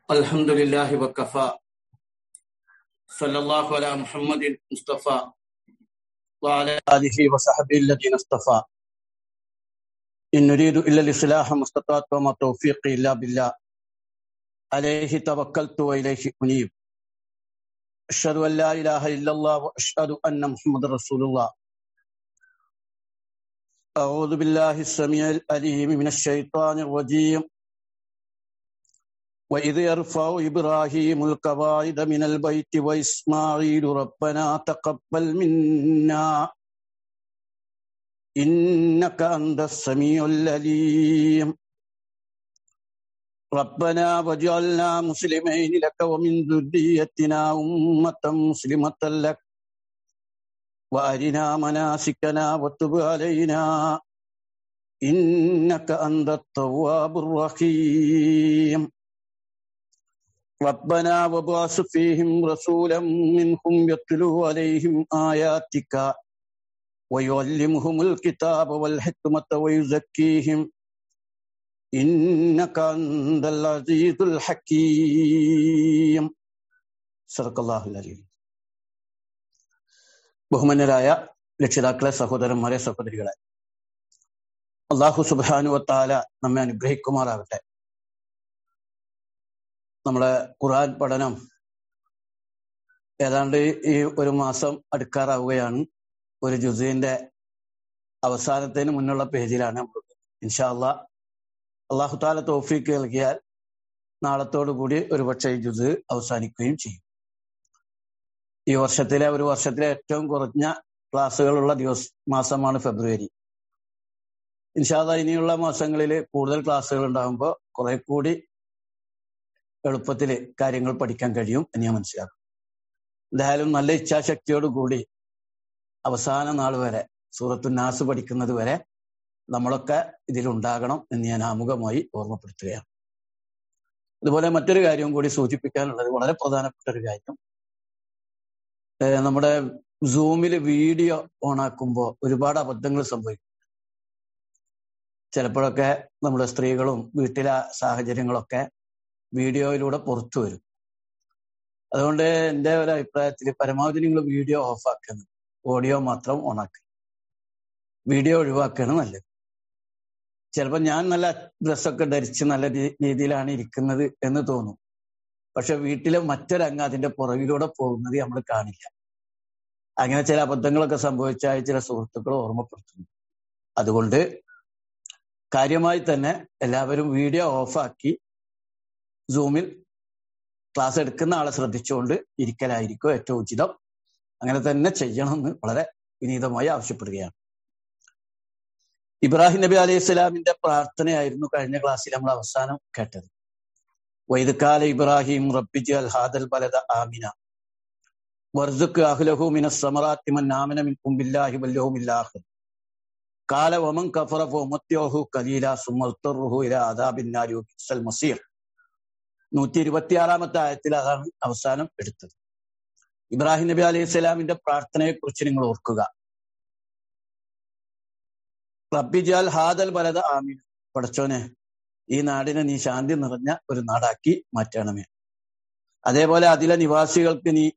الحمد لله وكفى صلى الله على محمد المصطفى وعلى آله وصحبه الذين اصطفى إن نريد إلا الإصلاح ما استطعت وما توفيقي إلا بالله عليه توكلت وإليه أنيب أشهد أن لا إله إلا الله وأشهد أن محمد رسول الله أعوذ بالله السميع العليم من الشيطان الرجيم وإذ يرفع إبراهيم القواعد من البيت وإسماعيل ربنا تقبل منا إنك أنت السميع العليم ربنا وجعلنا مسلمين لك ومن ذريتنا أمة مسلمة لك وأرنا مناسكنا وتب علينا إنك أنت التواب الرحيم ربنا وبعث فيهم رسولا منهم يتلو عليهم آياتك ويعلمهم الكتاب والحكمة ويزكيهم إنك أنت العزيز الحكيم صدق الله العليم ബഹുമാന്യരായ രക്ഷിതാക്കളെ സഹോദരന്മാരെ സഹോദരികളെ അള്ളാഹു സുബാനുവത്താല നമ്മെ അനുഗ്രഹിക്കുമാറാകട്ടെ നമ്മളെ ഖുർആൻ പഠനം ഏതാണ്ട് ഈ ഒരു മാസം അടുക്കാറാവുകയാണ് ഒരു ജുസീന്റെ അവസാനത്തിന് മുന്നുള്ള പേജിലാണ് നമ്മൾ ഇൻഷാല്ല അള്ളാഹു താല തോഫീക്ക് നൽകിയാൽ നാളത്തോടു കൂടി ഒരു പക്ഷേ ഈ ജുസ് അവസാനിക്കുകയും ചെയ്യും ഈ വർഷത്തിലെ ഒരു വർഷത്തിലെ ഏറ്റവും കുറഞ്ഞ ക്ലാസ്സുകളുള്ള ദിവസ മാസമാണ് ഫെബ്രുവരി ഇൻഷാല്ല ഇനിയുള്ള മാസങ്ങളിൽ കൂടുതൽ ക്ലാസ്സുകൾ ഉണ്ടാകുമ്പോൾ കുറെ കൂടി എളുപ്പത്തിൽ കാര്യങ്ങൾ പഠിക്കാൻ കഴിയും എന്ന് ഞാൻ മനസ്സിലാക്കും എന്തായാലും നല്ല ഇച്ഛാശക്തിയോടുകൂടി അവസാന നാൾ വരെ സൂറത്തു നാസ് പഠിക്കുന്നത് വരെ നമ്മളൊക്കെ ഇതിലുണ്ടാകണം എന്ന് ഞാൻ ആമുഖമായി ഓർമ്മപ്പെടുത്തുകയാണ് അതുപോലെ മറ്റൊരു കാര്യവും കൂടി സൂചിപ്പിക്കാനുള്ളത് വളരെ പ്രധാനപ്പെട്ട ഒരു കാര്യം നമ്മുടെ സൂമിൽ വീഡിയോ ഓണാക്കുമ്പോൾ ഒരുപാട് അബദ്ധങ്ങൾ സംഭവിക്കും ചിലപ്പോഴൊക്കെ നമ്മുടെ സ്ത്രീകളും വീട്ടിലെ സാഹചര്യങ്ങളൊക്കെ വീഡിയോയിലൂടെ പുറത്തു വരും അതുകൊണ്ട് എൻ്റെ ഒരു അഭിപ്രായത്തിൽ പരമാവധി നിങ്ങൾ വീഡിയോ ഓഫാക്കണം ഓഡിയോ മാത്രം ഓണാക്കുക വീഡിയോ ഒഴിവാക്കുകയാണ് നല്ലത് ചിലപ്പോൾ ഞാൻ നല്ല ഡ്രസ്സൊക്കെ ധരിച്ച് നല്ല രീതിയിലാണ് ഇരിക്കുന്നത് എന്ന് തോന്നും പക്ഷെ വീട്ടിലെ മറ്റൊരംഗം അതിന്റെ പുറകിലൂടെ പോകുന്നത് നമ്മൾ കാണില്ല അങ്ങനെ ചില അബദ്ധങ്ങളൊക്കെ സംഭവിച്ചാൽ ചില സുഹൃത്തുക്കൾ ഓർമ്മപ്പെടുത്തുന്നു അതുകൊണ്ട് കാര്യമായി തന്നെ എല്ലാവരും വീഡിയോ ഓഫാക്കി സൂമിൽ ക്ലാസ് എടുക്കുന്ന ആളെ ശ്രദ്ധിച്ചുകൊണ്ട് ഇരിക്കലായിരിക്കും ഏറ്റവും ഉചിതം അങ്ങനെ തന്നെ ചെയ്യണമെന്ന് വളരെ വിനീതമായി ആവശ്യപ്പെടുകയാണ് ഇബ്രാഹിം നബി അലൈഹി സ്വലാമിന്റെ പ്രാർത്ഥനയായിരുന്നു കഴിഞ്ഞ ക്ലാസ്സിൽ നമ്മൾ അവസാനം കേട്ടത് വൈദക്കാല ഇബ്രാഹിം റബ്ബിജ് അൽ ഹാദൽ ബലദ ആമിന വർസുക്ക് അഹ്ലഹു മിന സമറാത്തി മൻ ആമന മിൻ കുംബില്ലാഹി വല്ലഹുമില്ലാഹ് കാല വമൻ കഫറ ഫുമത്യോഹു കലീല സുമൽത്തറുഹു ഇല അദാബിന്നാരി വബിസൽ മസീർ നൂറ്റി ഇരുപത്തിയാറാമത്തെ ആയത്തിൽ അതാണ് അവസാനം എടുത്തത് ഇബ്രാഹിം നബി അലൈഹി സ്വലാമിന്റെ പ്രാർത്ഥനയെ കുറിച്ച് നിങ്ങൾ ഓർക്കുക റബ്ബിജാൽ ഹാദൽ ബലദ ആമീൻ പടച്ചോനെ ഈ നാടിനെ നീ ശാന്തി നിറഞ്ഞ ഒരു നാടാക്കി മാറ്റണമേ അതേപോലെ അതിലെ നിവാസികൾക്ക് നീ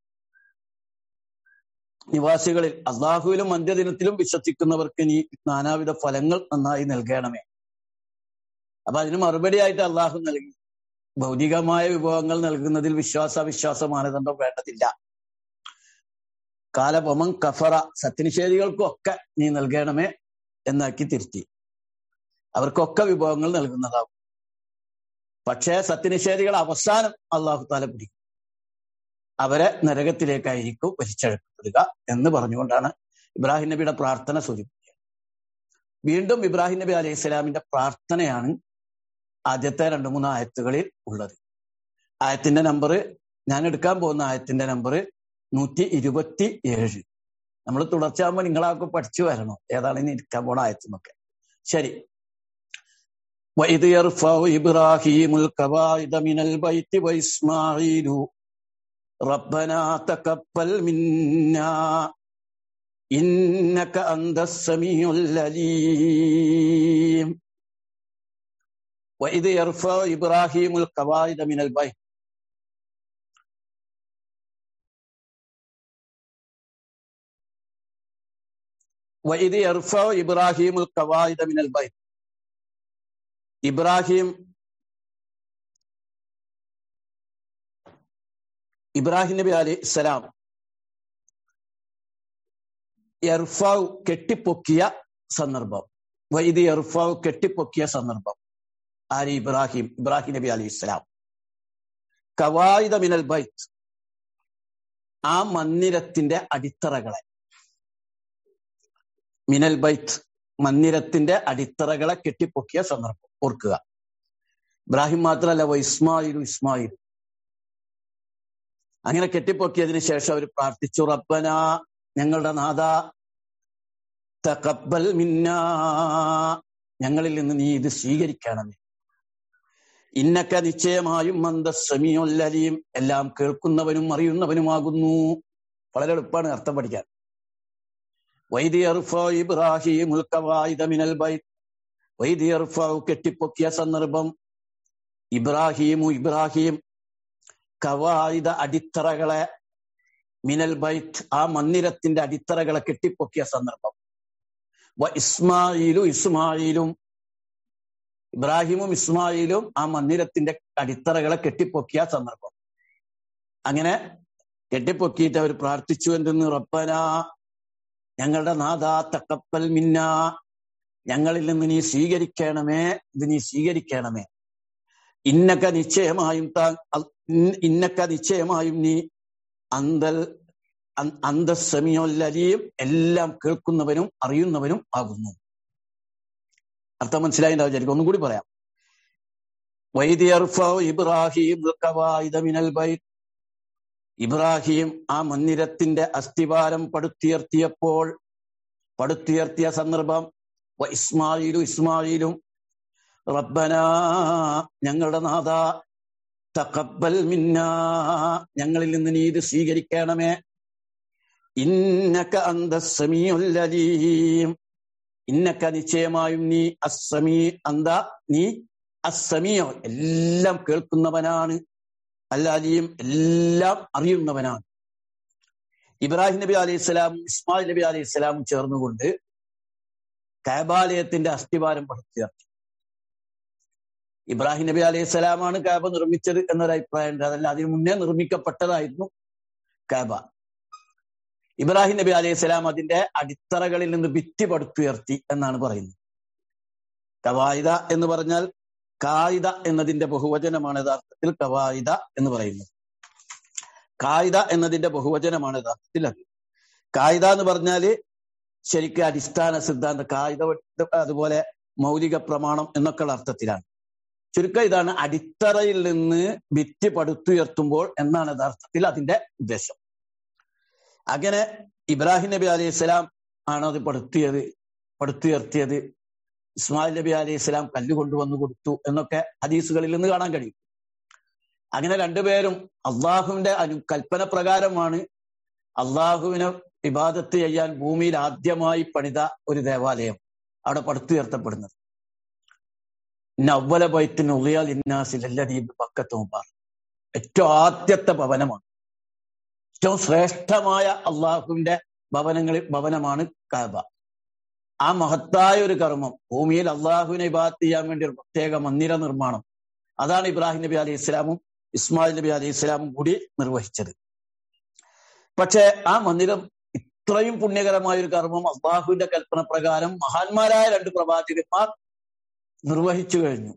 നിവാസികളിൽ അള്ളാഹുവിലും അന്ത്യദിനത്തിലും വിശ്വസിക്കുന്നവർക്ക് നീ നാനാവിധ ഫലങ്ങൾ നന്നായി നൽകണമേ അപ്പൊ അതിന് മറുപടിയായിട്ട് അള്ളാഹു നൽകി ഭൗതികമായ വിഭവങ്ങൾ നൽകുന്നതിൽ വിശ്വാസ വിശ്വാസ മാനദണ്ഡം വേണ്ടതില്ല കാലപമം കഫറ സത്യനിഷേധികൾക്കൊക്കെ നീ നൽകണമേ എന്നാക്കി തിരുത്തി അവർക്കൊക്കെ വിഭവങ്ങൾ നൽകുന്നതാവും പക്ഷേ സത്യനിഷേധികൾ അവസാനം അള്ളാഹു താല പിടിക്കും അവരെ നരകത്തിലേക്കായിരിക്കും വലിച്ചഴക്കപ്പെടുക എന്ന് പറഞ്ഞുകൊണ്ടാണ് ഇബ്രാഹിം നബിയുടെ പ്രാർത്ഥന സൂചിപ്പിക്കുക വീണ്ടും ഇബ്രാഹിം നബി അലൈഹി സ്വലാമിന്റെ പ്രാർത്ഥനയാണ് ആദ്യത്തെ രണ്ട് മൂന്ന് ആയത്തുകളിൽ ഉള്ളത് ആയത്തിന്റെ നമ്പർ ഞാൻ എടുക്കാൻ പോകുന്ന ആയത്തിന്റെ നമ്പർ നൂറ്റി ഇരുപത്തി ഏഴ് നമ്മൾ തുടർച്ചയാകുമ്പോൾ നിങ്ങളാർക്ക് പഠിച്ചു വരണം ഏതാണ് ഇനി ഇരിക്കാൻ പോണ ആയത്തുന്നൊക്കെ ശരി وإذ يرفع إبراهيم القواعد من البيت وإسماعيل ربنا تقبل منا إنك أنت السميع العليم وإذ يرفع إبراهيم القواعد من البيت വൈദി എർഫോ ഇബ്രാഹിമുൽ കവായിദ മിനൽ ബൈത്ത് ഇബ്രാഹിം ഇബ്രാഹിം നബി അലി ഇസ്ലാം എർഫാവ് കെട്ടിപ്പൊക്കിയ സന്ദർഭം വൈദി എർഫാവ് കെട്ടിപ്പൊക്കിയ സന്ദർഭം ആര് ഇബ്രാഹിം ഇബ്രാഹിം നബി അലി ഇസ്ലാം കവായിദ മിനൽ ബൈത്ത് ആ മന്ദിരത്തിന്റെ അടിത്തറകളെ മിനൽ ബൈത്ത് മന്ദിരത്തിന്റെ അടിത്തറകളെ കെട്ടിപ്പൊക്കിയ സന്ദർഭം ഓർക്കുക ഇബ്രാഹിം മാത്രമല്ല വ ഇസ്മായിലും ഇസ്മായിലും അങ്ങനെ കെട്ടിപ്പൊക്കിയതിനു ശേഷം അവർ പ്രാർത്ഥിച്ചു റബ്ബന ഞങ്ങളുടെ നാഥ തകബ്ബൽ മിന്ന ഞങ്ങളിൽ നിന്ന് നീ ഇത് സ്വീകരിക്കണമേ ഇന്നക്ക നിശ്ചയമായും മന്ദസ്വമിയൊല്ലലിയും എല്ലാം കേൾക്കുന്നവനും അറിയുന്നവനുമാകുന്നു വളരെ എളുപ്പമാണ് അർത്ഥം പഠിക്കാൻ വൈദിയർഫോ ഇബ്രാഹിം മിനൽ ബൈത്ത് വൈദിയർഫോ കെട്ടിപ്പൊക്കിയ സന്ദർഭം ഇബ്രാഹിമു ഇബ്രാഹിം കവായിദ അടിത്തറകളെ മിനൽ ബൈത്ത് ആ മന്ദിരത്തിന്റെ അടിത്തറകളെ കെട്ടിപ്പൊക്കിയ സന്ദർഭം വ ഇസ്മായിലും ഇസ്മായിലും ഇബ്രാഹിമും ഇസ്മായിലും ആ മന്ദിരത്തിന്റെ അടിത്തറകളെ കെട്ടിപ്പൊക്കിയ സന്ദർഭം അങ്ങനെ കെട്ടിപ്പൊക്കിയിട്ട് അവർ പ്രാർത്ഥിച്ചു എന്തെന്ന് റബ്ബന ഞങ്ങളുടെ നാഥ തക്കപ്പൽ മിന്ന ഞങ്ങളിൽ നിന്ന് നീ സ്വീകരിക്കണമേ ഇത് നീ സ്വീകരിക്കണമേ ഇന്നക്ക നിശ്ചയമായും താ ഇന്നക്ക നിശ്ചയമായും നീ അന്തൽ അന്തസ്സമിയൊല്ലലിയും എല്ലാം കേൾക്കുന്നവനും അറിയുന്നവനും ആകുന്നു അർത്ഥം മനസ്സിലായിണ്ടാവും വിചാരിക്കും ഒന്നും കൂടി പറയാം ഇബ്രാഹിം മിനൽ ബൈത്ത് ഇബ്രാഹിം ആ മന്ദിരത്തിന്റെ അസ്ഥിവാരം പടുത്തുയർത്തിയപ്പോൾ പടുത്തുയർത്തിയ സന്ദർഭം ഇസ്മായിലും ഇസ്മായിലും റബ്ബന ഞങ്ങളുടെ നാഥ തക്കബൽ മിന്ന ഞങ്ങളിൽ നിന്ന് നീ ഇത് സ്വീകരിക്കണമേ ഇന്നക്ക അന്തസ്സമിയുല്ലലീം ഇന്നക്ക നിശ്ചയമായും നീ അസ്സമീ അന്ത നീ അസ്സമിയോ എല്ലാം കേൾക്കുന്നവനാണ് അല്ലാലിയും എല്ലാം അറിയുന്നവനാണ് ഇബ്രാഹിം നബി അലൈഹി സ്വലാം ഇസ്മായിൽ നബി അലൈഹി സ്വലാമും ചേർന്നുകൊണ്ട് കാബാലയത്തിന്റെ അസ്ഥിവാരം പടുത്തുയർത്തി ഇബ്രാഹിം നബി അലൈഹി സ്വലാമാണ് കാബ നിർമ്മിച്ചത് എന്നൊരു അഭിപ്രായമുണ്ട് അതല്ല അതിനു മുന്നേ നിർമ്മിക്കപ്പെട്ടതായിരുന്നു കാബ ഇബ്രാഹിം നബി അലൈഹി സ്വലാം അതിന്റെ അടിത്തറകളിൽ നിന്ന് ഭിത്തി പടുത്തുയർത്തി എന്നാണ് പറയുന്നത് കവായിദ എന്ന് പറഞ്ഞാൽ കായിദ എന്നതിന്റെ ബഹുവചനമാണ് യഥാർത്ഥത്തിൽ കവായിദ എന്ന് പറയുന്നത് കായിദ എന്നതിന്റെ ബഹുവചനമാണ് യഥാർത്ഥത്തിൽ അത് കായിദ എന്ന് പറഞ്ഞാല് ശരിക്കും അടിസ്ഥാന സിദ്ധാന്തം കായിക അതുപോലെ മൗലിക പ്രമാണം എന്നൊക്കെയുള്ള അർത്ഥത്തിലാണ് ചുരുക്കം ഇതാണ് അടിത്തറയിൽ നിന്ന് ഭിത്തി പടുത്തുയർത്തുമ്പോൾ എന്നാണ് യഥാർത്ഥത്തിൽ അതിന്റെ ഉദ്ദേശം അങ്ങനെ ഇബ്രാഹിം നബി അലൈഹി സ്വലാം ആണ് അത് പടുത്തിയത് പടുത്തുയർത്തിയത് ഇസ്മായിൽ നബി അലൈഹി സ്വലാം കല്ല് കൊണ്ടുവന്നു കൊടുത്തു എന്നൊക്കെ ഹദീസുകളിൽ നിന്ന് കാണാൻ കഴിയും അങ്ങനെ രണ്ടുപേരും അള്ളാഹുവിന്റെ അനു കൽപ്പന പ്രകാരമാണ് അള്ളാഹുവിനെ ഇബാദത്ത് ചെയ്യാൻ ഭൂമിയിൽ ആദ്യമായി പണിത ഒരു ദേവാലയം അവിടെ പടുത്തുയർത്തപ്പെടുന്നത് നവ്വല ബൈത്തിന് ഉളിയാൽ ഇന്നാസിലല്ലദീബ് പക്കത്തുമ്പാർ ഏറ്റവും ആദ്യത്തെ ഭവനമാണ് ഏറ്റവും ശ്രേഷ്ഠമായ അള്ളാഹുവിന്റെ ഭവനങ്ങളിൽ ഭവനമാണ് കാബ ആ മഹത്തായ ഒരു കർമ്മം ഭൂമിയിൽ അള്ളാഹുവിനെ ഇബാദത്ത് ചെയ്യാൻ വേണ്ടി ഒരു പ്രത്യേക മന്ദിര നിർമ്മാണം അതാണ് ഇബ്രാഹിം നബി അലൈഹി ഇസ്ലാമും ഇസ്മായിൽ നബി അലൈഹി ഇസ്ലാമും കൂടി നിർവഹിച്ചത് പക്ഷെ ആ മന്ദിരം ഇത്രയും പുണ്യകരമായ ഒരു കർമ്മം അള്ളാഹുവിന്റെ കൽപ്പന പ്രകാരം മഹാന്മാരായ രണ്ട് പ്രവാചകന്മാർ നിർവഹിച്ചു കഴിഞ്ഞു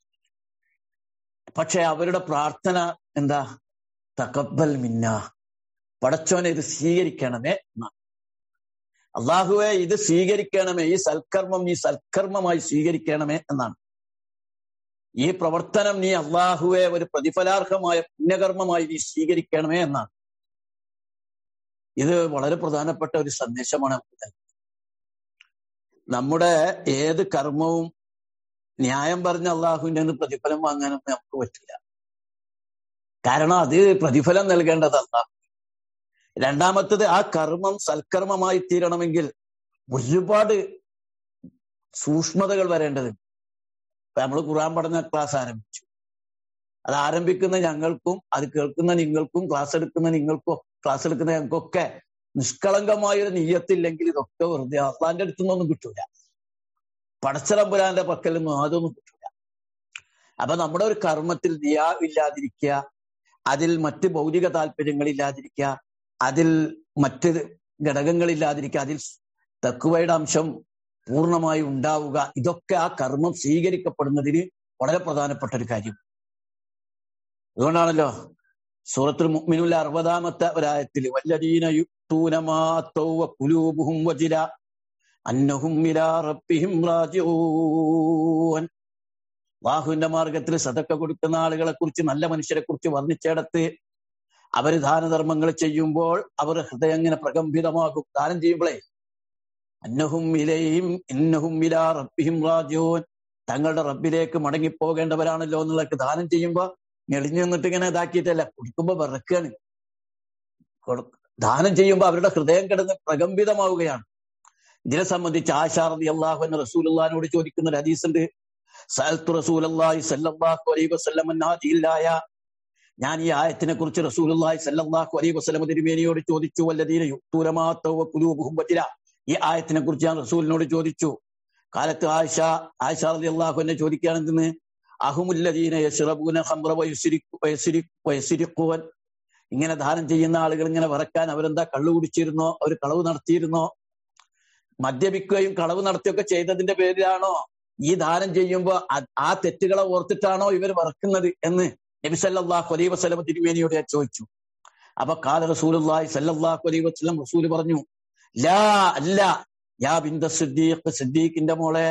പക്ഷെ അവരുടെ പ്രാർത്ഥന എന്താ തകബൽ മിന്ന പടച്ചോനെ ഇത് സ്വീകരിക്കണമേ എന്നാണ് അള്ളാഹുവെ ഇത് സ്വീകരിക്കണമേ ഈ സൽക്കർമ്മം നീ സൽക്കർമ്മമായി സ്വീകരിക്കണമേ എന്നാണ് ഈ പ്രവർത്തനം നീ അള്ളാഹുവെ ഒരു പ്രതിഫലാർഹമായ പുണ്യകർമ്മമായി നീ സ്വീകരിക്കണമേ എന്നാണ് ഇത് വളരെ പ്രധാനപ്പെട്ട ഒരു സന്ദേശമാണ് നമുക്ക് നമ്മുടെ ഏത് കർമ്മവും ന്യായം പറഞ്ഞ അള്ളാഹുവിന്റെ നിന്ന് പ്രതിഫലം വാങ്ങാനൊന്നും നമുക്ക് പറ്റില്ല കാരണം അത് പ്രതിഫലം നൽകേണ്ടത് അള്ളാഹു രണ്ടാമത്തത് ആ കർമ്മം സൽക്കർമ്മമായി തീരണമെങ്കിൽ ഒരുപാട് സൂക്ഷ്മതകൾ വരേണ്ടതുണ്ട് ഇപ്പൊ നമ്മൾ ഖുറാൻ പഠന ക്ലാസ് ആരംഭിച്ചു അത് ആരംഭിക്കുന്ന ഞങ്ങൾക്കും അത് കേൾക്കുന്ന നിങ്ങൾക്കും ക്ലാസ് എടുക്കുന്ന നിങ്ങൾക്കും ക്ലാസ് എടുക്കുന്ന ഞങ്ങൾക്കൊക്കെ നിഷ്കളങ്കമായ ഒരു നീയത്തില്ലെങ്കിൽ ഇതൊക്കെ വെറുതെ അള്ളാന്റെ അടുത്തു നിന്നൊന്നും കിട്ടൂല പടച്ചറമ്പുരാന്റെ പക്കൽ നിന്നും അതൊന്നും കിട്ടൂല അപ്പൊ നമ്മുടെ ഒരു കർമ്മത്തിൽ നിയാ ഇല്ലാതിരിക്കുക അതിൽ മറ്റ് ഭൗതിക താല്പര്യങ്ങളില്ലാതിരിക്കുക അതിൽ മറ്റ് ഘടകങ്ങളില്ലാതിരിക്കുക അതിൽ തക്കുവയുടെ അംശം പൂർണ്ണമായി ഉണ്ടാവുക ഇതൊക്കെ ആ കർമ്മം സ്വീകരിക്കപ്പെടുന്നതിന് വളരെ പ്രധാനപ്പെട്ട ഒരു കാര്യം അതുകൊണ്ടാണല്ലോ സൂറത്തുൽ മുഅ്മിനുൽ അറുപതാമത്തെ ഒരായത്തിൽ വല്ലദീന യുക്തൂനമാത്തൗവ കുലൂബുഹും വജില അന്നഹും ഇലാ റബ്ബിഹിം റാജിഊൻ അള്ളാഹുവിന്റെ മാർഗത്തിൽ സതക്ക കൊടുക്കുന്ന ആളുകളെ കുറിച്ച് നല്ല മനുഷ്യരെ കുറിച്ച് വർണ്ണിച്ചിടത്ത് അവർ ദാനധർമ്മങ്ങൾ ചെയ്യുമ്പോൾ അവർ ഹൃദയം ഇങ്ങനെ പ്രകമ്പിതമാകും ദാനം ചെയ്യുമ്പോഴേ അന്നഹും ഇലയും ഇന്നഹും ഇലാ റബ്ബിഹിം റാജിഊൻ തങ്ങളുടെ റബ്ബിലേക്ക് മടങ്ങിപ്പോകേണ്ടവരാണല്ലോ എന്നുള്ളത് ദാനം ചെയ്യുമ്പോ ഞെളിഞ്ഞു നിന്നിട്ട് ഇങ്ങനെ ഇതാക്കിയിട്ടല്ല കുടിക്കുമ്പോ വിറക്കാണ് ദാനം ചെയ്യുമ്പോ അവരുടെ ഹൃദയം കിടന്ന് പ്രകമ്പിതമാവുകയാണ് ഇതിനെ സംബന്ധിച്ച് ആശാറതി അള്ളാഹു എന്ന റസൂലുള്ളാഹിനോട് ചോദിക്കുന്ന ഒരു ഹദീസുണ്ട് സഅൽത്തു റസൂലല്ലാഹി സല്ലല്ലാഹു അലൈഹി വസല്ലം നാദിയില്ലായ ഞാൻ ഈ ആയത്തിനെ കുറിച്ച് റസൂലുള്ളാഹി സല്ലല്ലാഹു അലൈഹി വസല്ലം തിരുമേനിയോട് ചോദിച്ചു വല്ലദീന യുക്തൂലമാത്തവ കുലൂബുഹും വജില ഈ ആയത്തിനെ കുറിച്ച് ഞാൻ റസൂലിനോട് ചോദിച്ചു കാലത്ത് ആയിഷ ആയിഷ റളിയല്ലാഹു എന്നെ ചോദിക്കുകയാണെന്ന് അഹുമുല്ലദീന യശ്റബൂന ഖംറ വയസ്രിഖു വയസ്രിഖു വയസ്രിഖുവൻ ഇങ്ങനെ ദാനം ചെയ്യുന്ന ആളുകൾ ഇങ്ങനെ വിറക്കാൻ അവരെന്താ കള്ളു കുടിച്ചിരുന്നോ അവർ കളവ് നടത്തിയിരുന്നോ മദ്യപിക്കുകയും കളവ് നടത്തുകയൊക്കെ ചെയ്തതിന്റെ പേരിലാണോ ഈ ദാനം ചെയ്യുമ്പോ ആ തെറ്റുകളെ ഓർത്തിട്ടാണോ ഇവർ വറക്കുന്നത് എന്ന് നബി സല്ലല്ലാഹു അലൈഹി വസല്ലം തിരുമേനിയോട് ഞാൻ ചോദിച്ചു അപ്പൊ കാല റസൂലുള്ളാഹി സല്ലല്ലാഹു അലൈഹി വസല്ലം റസൂൽ പറഞ്ഞു ലാ അല്ല യാ ബിന്ദ സിദ്ദീഖ് സിദ്ദീഖിന്റെ മോളെ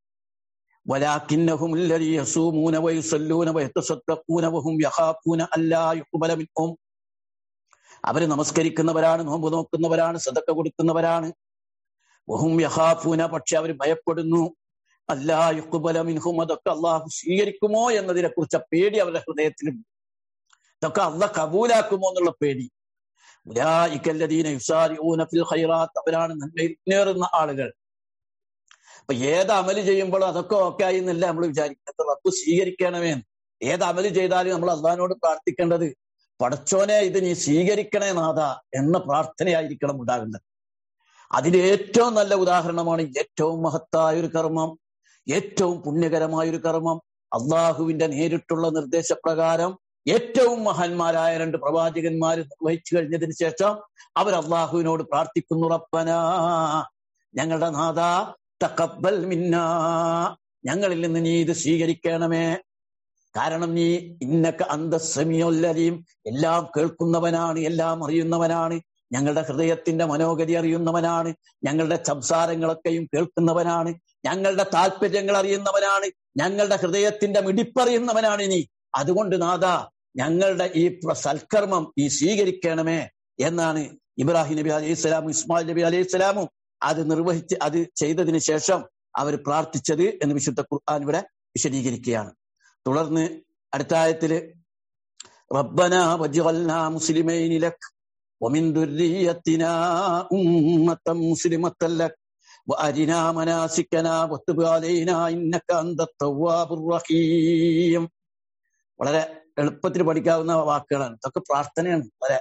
ولكنهم الذي يصومون ويصلون ويتصدقون وهم يخافون ألا يقبل منهم അവര് നമസ്കരിക്കുന്നവരാണ് നോമ്പ് നോക്കുന്നവരാണ് സദക്ക കൊടുക്കുന്നവരാണ് വഹും യഹാഫൂന പക്ഷെ അവർ ഭയപ്പെടുന്നു അല്ലാ യുക്കുബല മിൻഹും അതൊക്കെ അള്ളാഹു സ്വീകരിക്കുമോ എന്നതിനെ കുറിച്ച പേടി അവരുടെ ഹൃദയത്തിലുണ്ട് ഇതൊക്കെ അള്ള കബൂലാക്കുമോ എന്നുള്ള പേടി ഉലായിക്കല്ലദീന യുസാരിഊന ഫിൽ ഖൈറാത്ത് അവരാണ് നന്മയിൽ മുന്നേറുന്ന ആളുകൾ അപ്പൊ ഏത് അമല് ചെയ്യുമ്പോഴും അതൊക്കെ ഓക്കെ ആയി എന്നല്ല നമ്മൾ വിചാരിക്കുന്നത് റബ്ബ് സ്വീകരിക്കണമേ ഏത് അമല് ചെയ്താലും നമ്മൾ അള്ളഹാനോട് പ്രാർത്ഥിക്കേണ്ടത് പടച്ചോനെ ഇത് നീ സ്വീകരിക്കണേ നാഥ എന്ന പ്രാർത്ഥനയായിരിക്കണം ഉണ്ടാകുന്നത് അതിന് ഏറ്റവും നല്ല ഉദാഹരണമാണ് ഏറ്റവും മഹത്തായ ഒരു കർമ്മം ഏറ്റവും പുണ്യകരമായ ഒരു കർമ്മം അള്ളാഹുവിന്റെ നേരിട്ടുള്ള നിർദ്ദേശപ്രകാരം ഏറ്റവും മഹാന്മാരായ രണ്ട് പ്രവാചകന്മാർ നിർവഹിച്ചു കഴിഞ്ഞതിന് ശേഷം അവർ അള്ളാഹുവിനോട് പ്രാർത്ഥിക്കുന്നു റബ്ബന ഞങ്ങളുടെ നാഥ തക്കബൽ മിന്ന ഞങ്ങളിൽ നിന്ന് നീ ഇത് സ്വീകരിക്കണമേ കാരണം നീ ഇന്നക്ക അന്തസ്സമിയൊല്ലരിയും എല്ലാം കേൾക്കുന്നവനാണ് എല്ലാം അറിയുന്നവനാണ് ഞങ്ങളുടെ ഹൃദയത്തിന്റെ മനോഗതി അറിയുന്നവനാണ് ഞങ്ങളുടെ സംസാരങ്ങളൊക്കെയും കേൾക്കുന്നവനാണ് ഞങ്ങളുടെ താല്പര്യങ്ങൾ അറിയുന്നവനാണ് ഞങ്ങളുടെ ഹൃദയത്തിന്റെ മിടിപ്പറിയുന്നവനാണ് നീ അതുകൊണ്ട് നാഥ ഞങ്ങളുടെ ഈ സൽക്കർമ്മം ഈ സ്വീകരിക്കണമേ എന്നാണ് ഇബ്രാഹിം നബി അലൈഹി സ്വലാമും ഇസ്മായിൽ നബി അലൈഹി സ്വലാമും അത് നിർവഹിച്ച് അത് ചെയ്തതിന് ശേഷം അവർ പ്രാർത്ഥിച്ചത് എന്ന് വിശുദ്ധ ഖുർആൻ ഇവിടെ വിശദീകരിക്കുകയാണ് തുടർന്ന് അടുത്ത ആയത്തില് റബ്ബന വജ്അൽനാ മുസ്ലിമൈനി ലക് ومن ذريتنا أمة مسلمة لك وأرنا مناسكنا وتب علينا إنك أنت التواب الرحيم വളരെ എളുപ്പത്തിൽ പഠിക്കാവുന്ന വാക്കുകളാണ് ഇതൊക്കെ പ്രാർത്ഥനയാണ് വളരെ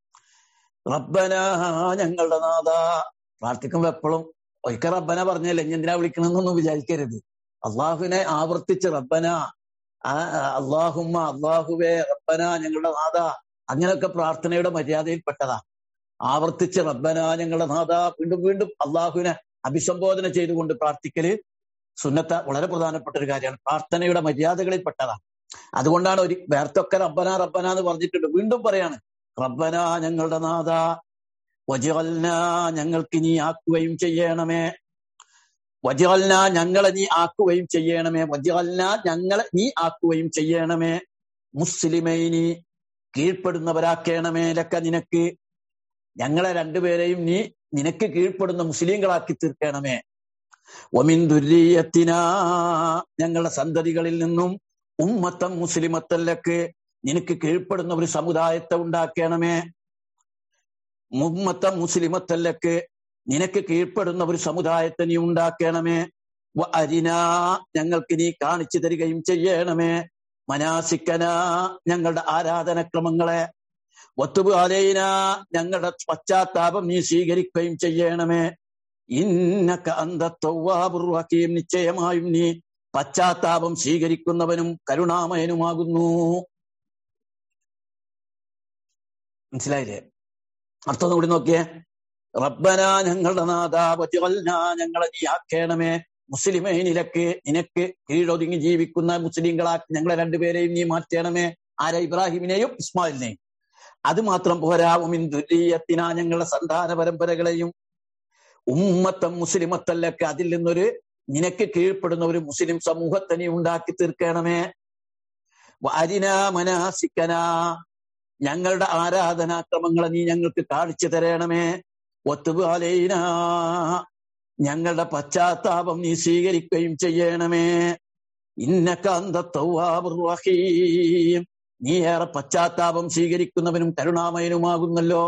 റബ്ബന ഞങ്ങളുടെ നാഥ പ്രാർത്ഥിക്കുമ്പോ എപ്പോഴും ഒരിക്കൽ റബ്ബന പറഞ്ഞല്ലേ ഇനി എന്തിനാ വിളിക്കണമെന്നൊന്നും വിചാരിക്കരുത് അള്ളാഹുവിനെ ആവർത്തിച്ച് റബ്ബന അള്ളാഹുമ്മ അള്ളാഹുവേ റബ്ബന ഞങ്ങളുടെ നാഥ അങ്ങനെയൊക്കെ പ്രാർത്ഥനയുടെ മര്യാദയിൽപ്പെട്ടതാ ആവർത്തിച്ച് റബ്ബന ഞങ്ങളുടെ നാഥ വീണ്ടും വീണ്ടും അള്ളാഹുവിനെ അഭിസംബോധന ചെയ്തുകൊണ്ട് പ്രാർത്ഥിക്കല് സുന്നത്ത വളരെ പ്രധാനപ്പെട്ട ഒരു കാര്യമാണ് പ്രാർത്ഥനയുടെ മര്യാദകളിൽപ്പെട്ടതാണ് അതുകൊണ്ടാണ് ഒരു വേർത്തൊക്കെ റബ്ബന റബ്ബന എന്ന് പറഞ്ഞിട്ടുണ്ട് വീണ്ടും പറയാണ് റബ്ബന ഞങ്ങളുടെ നാഥ വജൽന ഞങ്ങൾക്ക് നീ ആക്കുകയും ചെയ്യണമേ വജൽന ഞങ്ങളെ നീ ആക്കുകയും ചെയ്യണമേ വജൽന ഞങ്ങളെ നീ ആക്കുകയും ചെയ്യണമേ മുസ്ലിമൈനി കീഴ്പ്പെടുന്നവരാക്കേണമേ ലക്ക നിനക്ക് ഞങ്ങളെ രണ്ടുപേരെയും നീ നിനക്ക് കീഴ്പ്പെടുന്ന മുസ്ലിങ്ങളാക്കി തീർക്കണമേ ഒമിൻ ദുരീയത്തിന ഞങ്ങളുടെ സന്തതികളിൽ നിന്നും ഉമ്മത്തം മുസ്ലിമത്തല്ലക്ക് നിനക്ക് കീഴ്പ്പെടുന്ന ഒരു സമുദായത്തെ ഉണ്ടാക്കണമേ മുമ്മത്തം മുസ്ലിമത്തല്ലക്ക് നിനക്ക് കീഴ്പ്പെടുന്ന ഒരു സമുദായത്തെ നീ ഉണ്ടാക്കണമേ അരിന ഞങ്ങൾക്ക് നീ കാണിച്ചു തരികയും ചെയ്യണമേ മനാസിക്കന ഞങ്ങളുടെ ആരാധനക്രമങ്ങളെ ഒത്തുബ് അലൈന ഞങ്ങളുടെ പശ്ചാത്താപം നീ സ്വീകരിക്കുകയും ചെയ്യണമേ ഇന്നക്ക അന്തത്വവാബുർവക്കീം നിശ്ചയമായും നീ പശ്ചാത്താപം സ്വീകരിക്കുന്നവനും കരുണാമയനുമാകുന്നു മനസ്സിലായില്ലേ അർത്ഥം കൂടി നോക്കിയേ റബ്ബന ഞങ്ങളുടെ നാഥ വജഅൽന ഞങ്ങളെ നീ ആക്കേണമേ മുസ്ലിമേ നിലക്ക് നിനക്ക് കീഴൊതുങ്ങി ജീവിക്കുന്ന മുസ്ലിങ്ങളാക്കി ഞങ്ങളെ രണ്ടുപേരെയും നീ മാറ്റണമേ ആരെ ഇബ്രാഹിമിനെയും ഇസ്മായിലിനെയും അത് മാത്രം പോരാവുമിൻ ദുരീയത്തിന ഞങ്ങളുടെ സന്താന പരമ്പരകളെയും ഉമ്മത്തം മുസ്ലിമത്തല്ലൊക്കെ അതിൽ നിന്നൊരു നിനക്ക് കീഴ്പ്പെടുന്ന ഒരു മുസ്ലിം സമൂഹത്തെ നീ ഉണ്ടാക്കി തീർക്കണമേ അരിന മനാസിക്കന ഞങ്ങളുടെ ആരാധനാക്രമങ്ങളെ നീ ഞങ്ങൾക്ക് കാണിച്ചു തരണമേ ഒത്തുപാലയിന ഞങ്ങളുടെ പശ്ചാത്താപം നീ സ്വീകരിക്കുകയും ചെയ്യണമേ ഇന്നക്കാന്തത്തൗവാബുർവഹീം നീ ഏറെ പശ്ചാത്താപം സ്വീകരിക്കുന്നവനും കരുണാമയനുമാകുന്നല്ലോ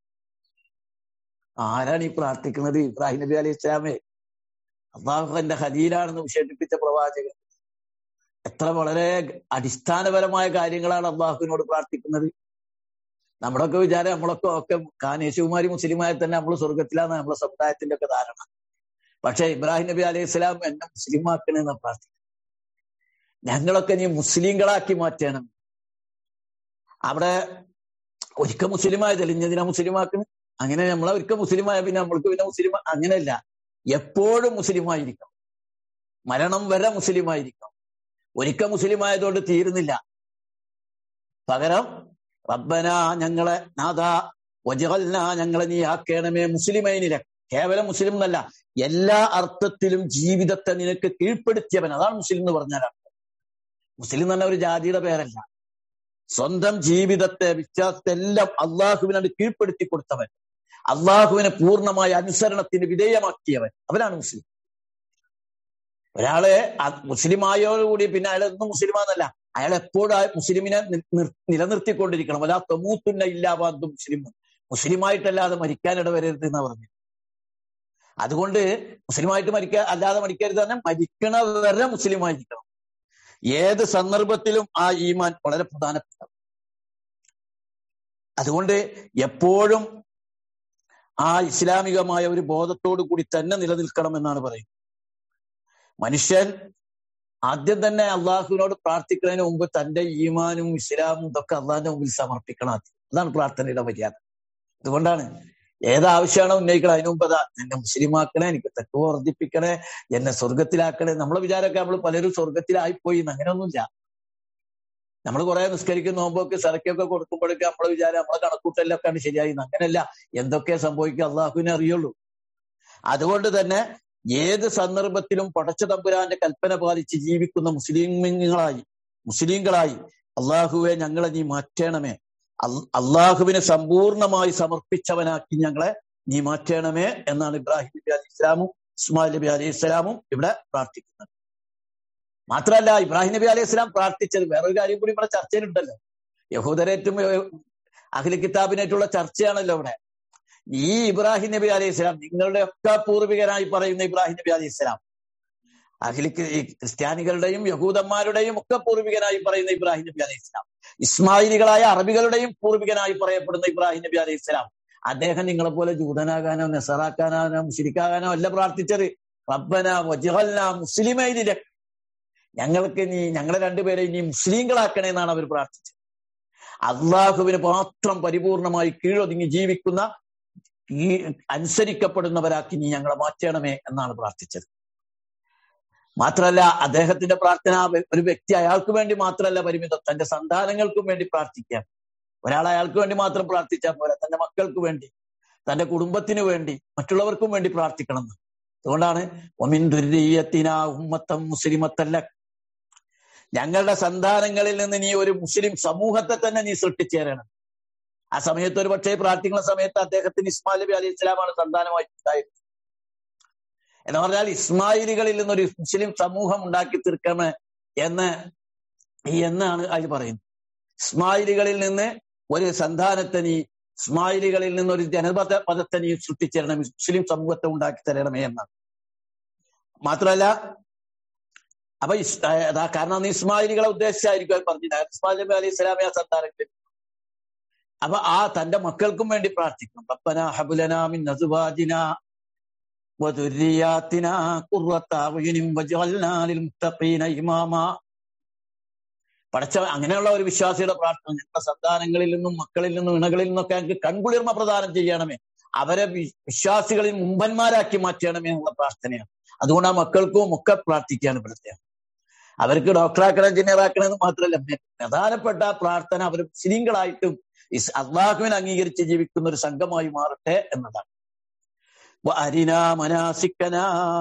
ആരാണ് ഈ പ്രാർത്ഥിക്കുന്നത് ഇബ്രാഹിം നബി അലൈഹി ഇസ്ലാമേ അള്ളാഹുന്റെ ഹദീലാണെന്ന് വിശേഷിപ്പിച്ച പ്രവാചകൻ എത്ര വളരെ അടിസ്ഥാനപരമായ കാര്യങ്ങളാണ് അള്ളാഹുവിനോട് പ്രാർത്ഥിക്കുന്നത് നമ്മുടെയൊക്കെ വിചാരം നമ്മളൊക്കെ ഒക്കെ കാനേശകുമാരി മുസ്ലിമായ തന്നെ നമ്മൾ സ്വർഗത്തിലാണ് നമ്മളെ സമുദായത്തിന്റെ ഒക്കെ ധാരണ പക്ഷെ ഇബ്രാഹിം നബി അലൈഹി സ്വലാം എന്നെ മുസ്ലിമാക്കണമെന്ന് പ്രാർത്ഥിക്കും ഞങ്ങളൊക്കെ നീ മുസ്ലിങ്ങളാക്കി മാറ്റണം അവിടെ ഒരിക്കൽ മുസ്ലിമായ തെളിഞ്ഞതിനാ മുസ്ലിമാക്കണം അങ്ങനെ നമ്മളെ ഒരിക്കൽ മുസ്ലിമായ പിന്നെ നമ്മൾക്ക് പിന്നെ മുസ്ലിം അങ്ങനെയല്ല എപ്പോഴും മുസ്ലിമായിരിക്കണം മരണം വരെ മുസ്ലിമായിരിക്കണം ഒരിക്കൽ മുസ്ലിമായതുകൊണ്ട് തീരുന്നില്ല പകരം റബ്ബന ഞങ്ങളെ നാഥ വജകൽന ഞങ്ങളെ നീ ആക്കേണമേ മുസ്ലിമൈനില കേവലം മുസ്ലിം എന്നല്ല എല്ലാ അർത്ഥത്തിലും ജീവിതത്തെ നിനക്ക് കീഴ്പ്പെടുത്തിയവൻ അതാണ് മുസ്ലിം എന്ന് പറഞ്ഞാൽ മുസ്ലിം എന്ന് പറഞ്ഞ ഒരു ജാതിയുടെ പേരല്ല സ്വന്തം ജീവിതത്തെ വിശ്വാസത്തെ എല്ലാം അള്ളാഹുവിനോട് കീഴ്പ്പെടുത്തി കൊടുത്തവൻ അള്ളാഹുവിനെ പൂർണ്ണമായ അനുസരണത്തിന് വിധേയമാക്കിയവൻ അവനാണ് മുസ്ലിം ഒരാളെ മുസ്ലിമായോടുകൂടി പിന്നെ അയാൾ എന്നും മുസ്ലിമാന്നല്ല അയാൾ എപ്പോഴും ആ മുസ്ലിമിനെ നിലനിർത്തിക്കൊണ്ടിരിക്കണം അല്ലാ തൊമൂത്തുന്ന ഇല്ലാവാന്ത് മുസ്ലിം മുസ്ലിമായിട്ടല്ലാതെ മരിക്കാനിട വരരുത് എന്നാ പറഞ്ഞു അതുകൊണ്ട് മുസ്ലിമായിട്ട് മരിക്കാൻ അല്ലാതെ മരിക്കരുത് തന്നെ മരിക്കണ വരെ മുസ്ലിമായിരിക്കണം ഏത് സന്ദർഭത്തിലും ആ ഈമാൻ വളരെ പ്രധാനപ്പെട്ട അതുകൊണ്ട് എപ്പോഴും ആ ഇസ്ലാമികമായ ഒരു ബോധത്തോടു കൂടി തന്നെ നിലനിൽക്കണം എന്നാണ് പറയുന്നത് മനുഷ്യൻ ആദ്യം തന്നെ അള്ളാഹുവിനോട് പ്രാർത്ഥിക്കുന്നതിന് മുമ്പ് തന്റെ ഈമാനും ഇസ്ലാമും ഇതൊക്കെ അള്ളാഹിന്റെ മുമ്പിൽ സമർപ്പിക്കണം അതാണ് പ്രാർത്ഥനയുടെ മര്യാദ അതുകൊണ്ടാണ് ഏതാവശ്യമാണോ ഉന്നയിക്കണം അതിനു മുമ്പ് അതാ എന്നെ മുസ്ലിമാക്കണേ എനിക്ക് തെക്ക് വർദ്ധിപ്പിക്കണേ എന്നെ സ്വർഗത്തിലാക്കണേ നമ്മളെ വിചാരമൊക്കെ നമ്മൾ പലരും സ്വർഗത്തിലായിപ്പോയി അങ്ങനെയൊന്നുമില്ല നമ്മൾ കുറെ നിസ്കരിക്കും നോമ്പൊക്കെ സരക്കൊക്കെ കൊടുക്കുമ്പോഴൊക്കെ നമ്മളെ വിചാരം നമ്മളെ കണക്കൂട്ടലൊക്കെയാണ് ശരിയായി അങ്ങനെയല്ല എന്തൊക്കെ സംഭവിക്കുക അള്ളാഹുവിനെ അറിയുള്ളൂ അതുകൊണ്ട് തന്നെ ഏത് സന്ദർഭത്തിലും പടച്ച തമ്പുരാന്റെ കൽപ്പന പാലിച്ച് ജീവിക്കുന്ന മുസ്ലിങ്ങളായി മുസ്ലിങ്ങളായി അള്ളാഹുവെ ഞങ്ങളെ നീ മാറ്റണമേ അള്ളാഹുവിനെ സമ്പൂർണമായി സമർപ്പിച്ചവനാക്കി ഞങ്ങളെ നീ മാറ്റണമേ എന്നാണ് ഇബ്രാഹിം നബി അലി ഇസ്ലാമും ഇസ്മായിൽ നബി അലി ഇസ്ലാമും ഇവിടെ പ്രാർത്ഥിക്കുന്നത് മാത്രമല്ല ഇബ്രാഹിം നബി അലൈഹി ഇസ്ലാം പ്രാർത്ഥിച്ചത് വേറൊരു കാര്യം കൂടി ഇവിടെ ചർച്ചയിലുണ്ടല്ലോ യഹൂദരേറ്റും അഖില കിതാബിനായിട്ടുള്ള ചർച്ചയാണല്ലോ ഇവിടെ ഈ ഇബ്രാഹിം നബി അലൈഹി ഇസ്ലാം നിങ്ങളുടെ ഒക്കെ പൂർവികനായി പറയുന്ന ഇബ്രാഹിം നബി അലൈഹി ഇസ്ലാം അഖിലി ക്രിസ്ത്യാനികളുടെയും യഹൂദന്മാരുടെയും ഒക്കെ പൂർവികനായി പറയുന്ന ഇബ്രാഹിം നബി അലൈഹി ഇസ്ലാം ഇസ്മായിലികളായ അറബികളുടെയും പൂർവികനായി പറയപ്പെടുന്ന ഇബ്രാഹിം നബി അലൈഹി ഇസ്ലാം അദ്ദേഹം നിങ്ങളെ പോലെ ജൂതനാകാനോ നെസറാക്കാനോ മുസ്ലിക്കാകാനോ അല്ല പ്രാർത്ഥിച്ചത് റബ്ബന വജഹൽന മുസ്ലിമൈനിലെ ഞങ്ങൾക്ക് നീ ഞങ്ങളെ രണ്ടുപേരെ ഇനി മുസ്ലിങ്ങളാക്കണേ എന്നാണ് അവർ പ്രാർത്ഥിച്ചത് അള്ളാഹുവിന് മാത്രം പരിപൂർണമായി കീഴൊതുങ്ങി ജീവിക്കുന്ന ഈ അനുസരിക്കപ്പെടുന്നവരാക്കി നീ ഞങ്ങളെ മാറ്റണമേ എന്നാണ് പ്രാർത്ഥിച്ചത് മാത്രമല്ല അദ്ദേഹത്തിന്റെ പ്രാർത്ഥന ഒരു വ്യക്തി അയാൾക്ക് വേണ്ടി മാത്രമല്ല പരിമിതം തന്റെ സന്താനങ്ങൾക്കും വേണ്ടി പ്രാർത്ഥിക്കാം ഒരാൾ അയാൾക്ക് വേണ്ടി മാത്രം പ്രാർത്ഥിച്ചാൽ പോരാ തന്റെ മക്കൾക്ക് വേണ്ടി തന്റെ കുടുംബത്തിന് വേണ്ടി മറ്റുള്ളവർക്കും വേണ്ടി പ്രാർത്ഥിക്കണം എന്ന് അതുകൊണ്ടാണ് ഒമിൻ ദുരീയത്തിന ഉമ്മത്തം മുസ്ലിമത്തല്ല ഞങ്ങളുടെ സന്താനങ്ങളിൽ നിന്ന് നീ ഒരു മുസ്ലിം സമൂഹത്തെ തന്നെ നീ സൃഷ്ടിച്ചേരണം ആ സമയത്ത് ഒരു പക്ഷേ പ്രാർത്ഥിക്കുന്ന സമയത്ത് അദ്ദേഹത്തിന് ഇസ്മായിൽ നബി അലി ഇസ്ലാമാണ് സന്താനമായി ഉണ്ടായിരുന്നത് എന്ന് പറഞ്ഞാൽ ഇസ്മായിലികളിൽ നിന്നൊരു മുസ്ലിം സമൂഹം ഉണ്ടാക്കി തീർക്കണേ എന്ന് എന്നാണ് അതിൽ പറയുന്നത് ഇസ്മായിലികളിൽ നിന്ന് ഒരു സന്താനത്തെ നീ ഇസ്മായിലികളിൽ നിന്ന് ഒരു ജനപദ പദത്തെ നീ സൃഷ്ടിച്ചേരണം മുസ്ലിം സമൂഹത്തെ ഉണ്ടാക്കി തരണമേ എന്നാണ് മാത്രമല്ല അപ്പൊ കാരണം അന്ന് ഇസ്മായിലികളെ ഉദ്ദേശിച്ചായിരിക്കും പറഞ്ഞത് ഇസ്മായിൽ നബി അലൈഹി സ്വലാമെ ആ സന്താനത്തിൽ അപ്പൊ ആ തന്റെ മക്കൾക്കും വേണ്ടി പ്രാർത്ഥിക്കും റബ്ബന ഹബുലന മിൻ അസ്വാജിന വദുരിയാത്തിന ഖുർറത അഅ്യുനിൻ വജഅൽനാ ലിൽ മുത്തഖീന ഇമാമ പടച്ച അങ്ങനെയുള്ള ഒരു വിശ്വാസിയുടെ പ്രാർത്ഥന ഞങ്ങളുടെ സന്താനങ്ങളിൽ നിന്നും മക്കളിൽ നിന്നും ഇണകളിൽ നിന്നൊക്കെ ഞങ്ങൾക്ക് കൺകുളിർമ പ്രദാനം ചെയ്യണമേ അവരെ വി- വിശ്വാസികളിൽ മുമ്പന്മാരാക്കി മാറ്റണമേ എന്നുള്ള പ്രാർത്ഥനയാണ് അതുകൊണ്ട് ആ മക്കൾക്കും ഒക്കെ പ്രാർത്ഥിക്കുകയാണ് ഇവിടുത്തെ അവർക്ക് ഡോക്ടറാക്കണം എഞ്ചിനീയർ ആക്കണം എന്ന് മാത്രമല്ല പ്രധാനപ്പെട്ട പ്രാർത്ഥന അവർ മുസ്ലിങ്ങളായിട്ടും ഇസ് അള്ളാഹുവിനെ അംഗീകരിച്ച് ജീവിക്കുന്ന ഒരു സംഘമായി മാറട്ടെ എന്നതാണ് അരിന മനാസിക്കന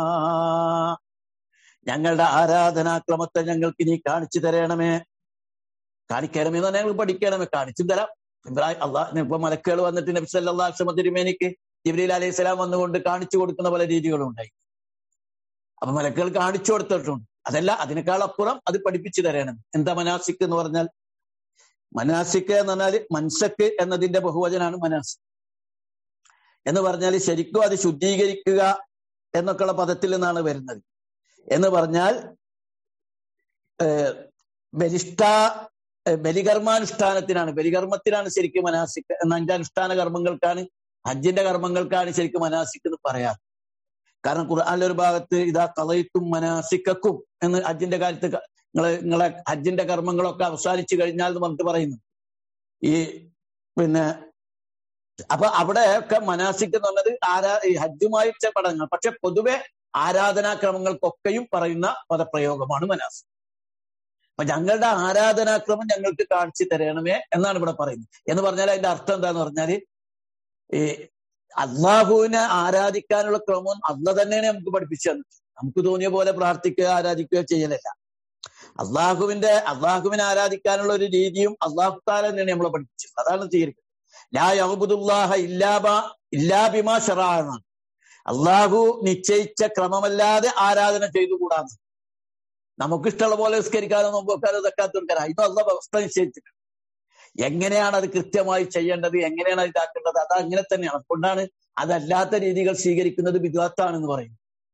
ഞങ്ങളുടെ ആരാധനാക്രമത്തെ ഞങ്ങൾക്ക് നീ കാണിച്ചു തരണമേ കാണിക്കണമേ എന്ന് പറഞ്ഞാൽ ഞങ്ങൾ പഠിക്കണമേ കാണിച്ചു തരാം ഇബ്രാഹിം അള്ളാഹ് ഇപ്പൊ മലക്കുകൾ വന്നിട്ട് നബി സല്ലാ തിരുമേനിക്ക് ജിബ്രീൽ അലൈഹി സ്വലാം വന്നുകൊണ്ട് കാണിച്ചു കൊടുക്കുന്ന പല രീതികളും ഉണ്ടായി അപ്പൊ മലക്കുകൾ കാണിച്ചു കൊടുത്തിട്ടുണ്ട് അതല്ല അതിനേക്കാൾ അപ്പുറം അത് പഠിപ്പിച്ചു തരണം എന്താ മനാസിക് എന്ന് പറഞ്ഞാൽ മനാസിക് എന്ന് പറഞ്ഞാൽ മൻസക്ക് എന്നതിന്റെ ബഹുവചനാണ് മനാസ് എന്ന് പറഞ്ഞാൽ ശരിക്കും അത് ശുദ്ധീകരിക്കുക എന്നൊക്കെയുള്ള പദത്തിൽ നിന്നാണ് വരുന്നത് എന്ന് പറഞ്ഞാൽ ഏഹ്, ബലിഷ്ഠ ഏഹ്, ബലികർമാനുഷ്ഠാനത്തിനാണ് ബലികർമ്മത്തിനാണ് ശരിക്കും മനാസിക് എന്ന അതിന്റെ അനുഷ്ഠാന കർമ്മങ്ങൾക്കാണ് ഹജ്ജിന്റെ കർമ്മങ്ങൾക്കാണ് ശരിക്കും മനാസിക് എന്ന് പറയാറ് കാരണം ഖുർആാനിലെ ഒരു ഭാഗത്ത് ഇതാ കളയത്തും മനാസിക്കും എന്ന് ഹജ്ജിന്റെ കാര്യത്ത് നിങ്ങളെ നിങ്ങളെ ഹജ്ജിന്റെ കർമ്മങ്ങളൊക്കെ അവസാനിച്ചു കഴിഞ്ഞാൽ എന്ന് പറഞ്ഞിട്ട് പറയുന്നു ഈ പിന്നെ അപ്പൊ അവിടെ ഒക്കെ മനാസിക് എന്ന് പറഞ്ഞത് ആരാ ഈ ഹജ്ജുമായി പടങ്ങൾ പക്ഷെ പൊതുവെ ആരാധനാക്രമങ്ങൾക്കൊക്കെയും പറയുന്ന പദപ്രയോഗമാണ് മനാസ് അപ്പൊ ഞങ്ങളുടെ ആരാധനാക്രമം ഞങ്ങൾക്ക് കാണിച്ചു തരണമേ എന്നാണ് ഇവിടെ പറയുന്നത് എന്ന് പറഞ്ഞാൽ അതിന്റെ അർത്ഥം എന്താന്ന് പറഞ്ഞാല് ഈ അള്ളാഹുവിനെ ആരാധിക്കാനുള്ള ക്രമം അല്ല തന്നെയാണ് നമുക്ക് പഠിപ്പിച്ചു തന്നത് നമുക്ക് തോന്നിയ പോലെ പ്രാർത്ഥിക്കുക ആരാധിക്കുക ചെയ്യലല്ല അള്ളാഹുവിന്റെ അള്ളാഹുവിനെ ആരാധിക്കാനുള്ള ഒരു രീതിയും അള്ളാഹു താല തന്നെയാണ് നമ്മളെ പഠിപ്പിച്ചത് അതാണ് സ്വീകരിക്കുന്നത് ലാ യഹബുദുല്ലാഹ ഇല്ലാബ ഇല്ലാബിമാ ഷറാ എന്നാണ് അള്ളാഹു നിശ്ചയിച്ച ക്രമമല്ലാതെ ആരാധന ചെയ്തുകൂടാന്ന് നമുക്കിഷ്ടമുള്ള പോലെ നിസ്കരിക്കാനോ നോമ്പോക്കാനോ തക്കാത്ത കൊടുക്കാനോ അതിനും അള്ള വ്യവസ്ഥ നിശ്ചയിച്ചിട്ടുണ്ട് എങ്ങനെയാണ് അത് കൃത്യമായി ചെയ്യേണ്ടത് എങ്ങനെയാണ് അത് ഇതാക്കേണ്ടത് അത് അങ്ങനെ തന്നെയാണ് അതുകൊണ്ടാണ് അതല്ലാത്ത രീതികൾ സ്വീകരിക്കുന്നത് വിദ്വാത്താണെന്ന് പറയും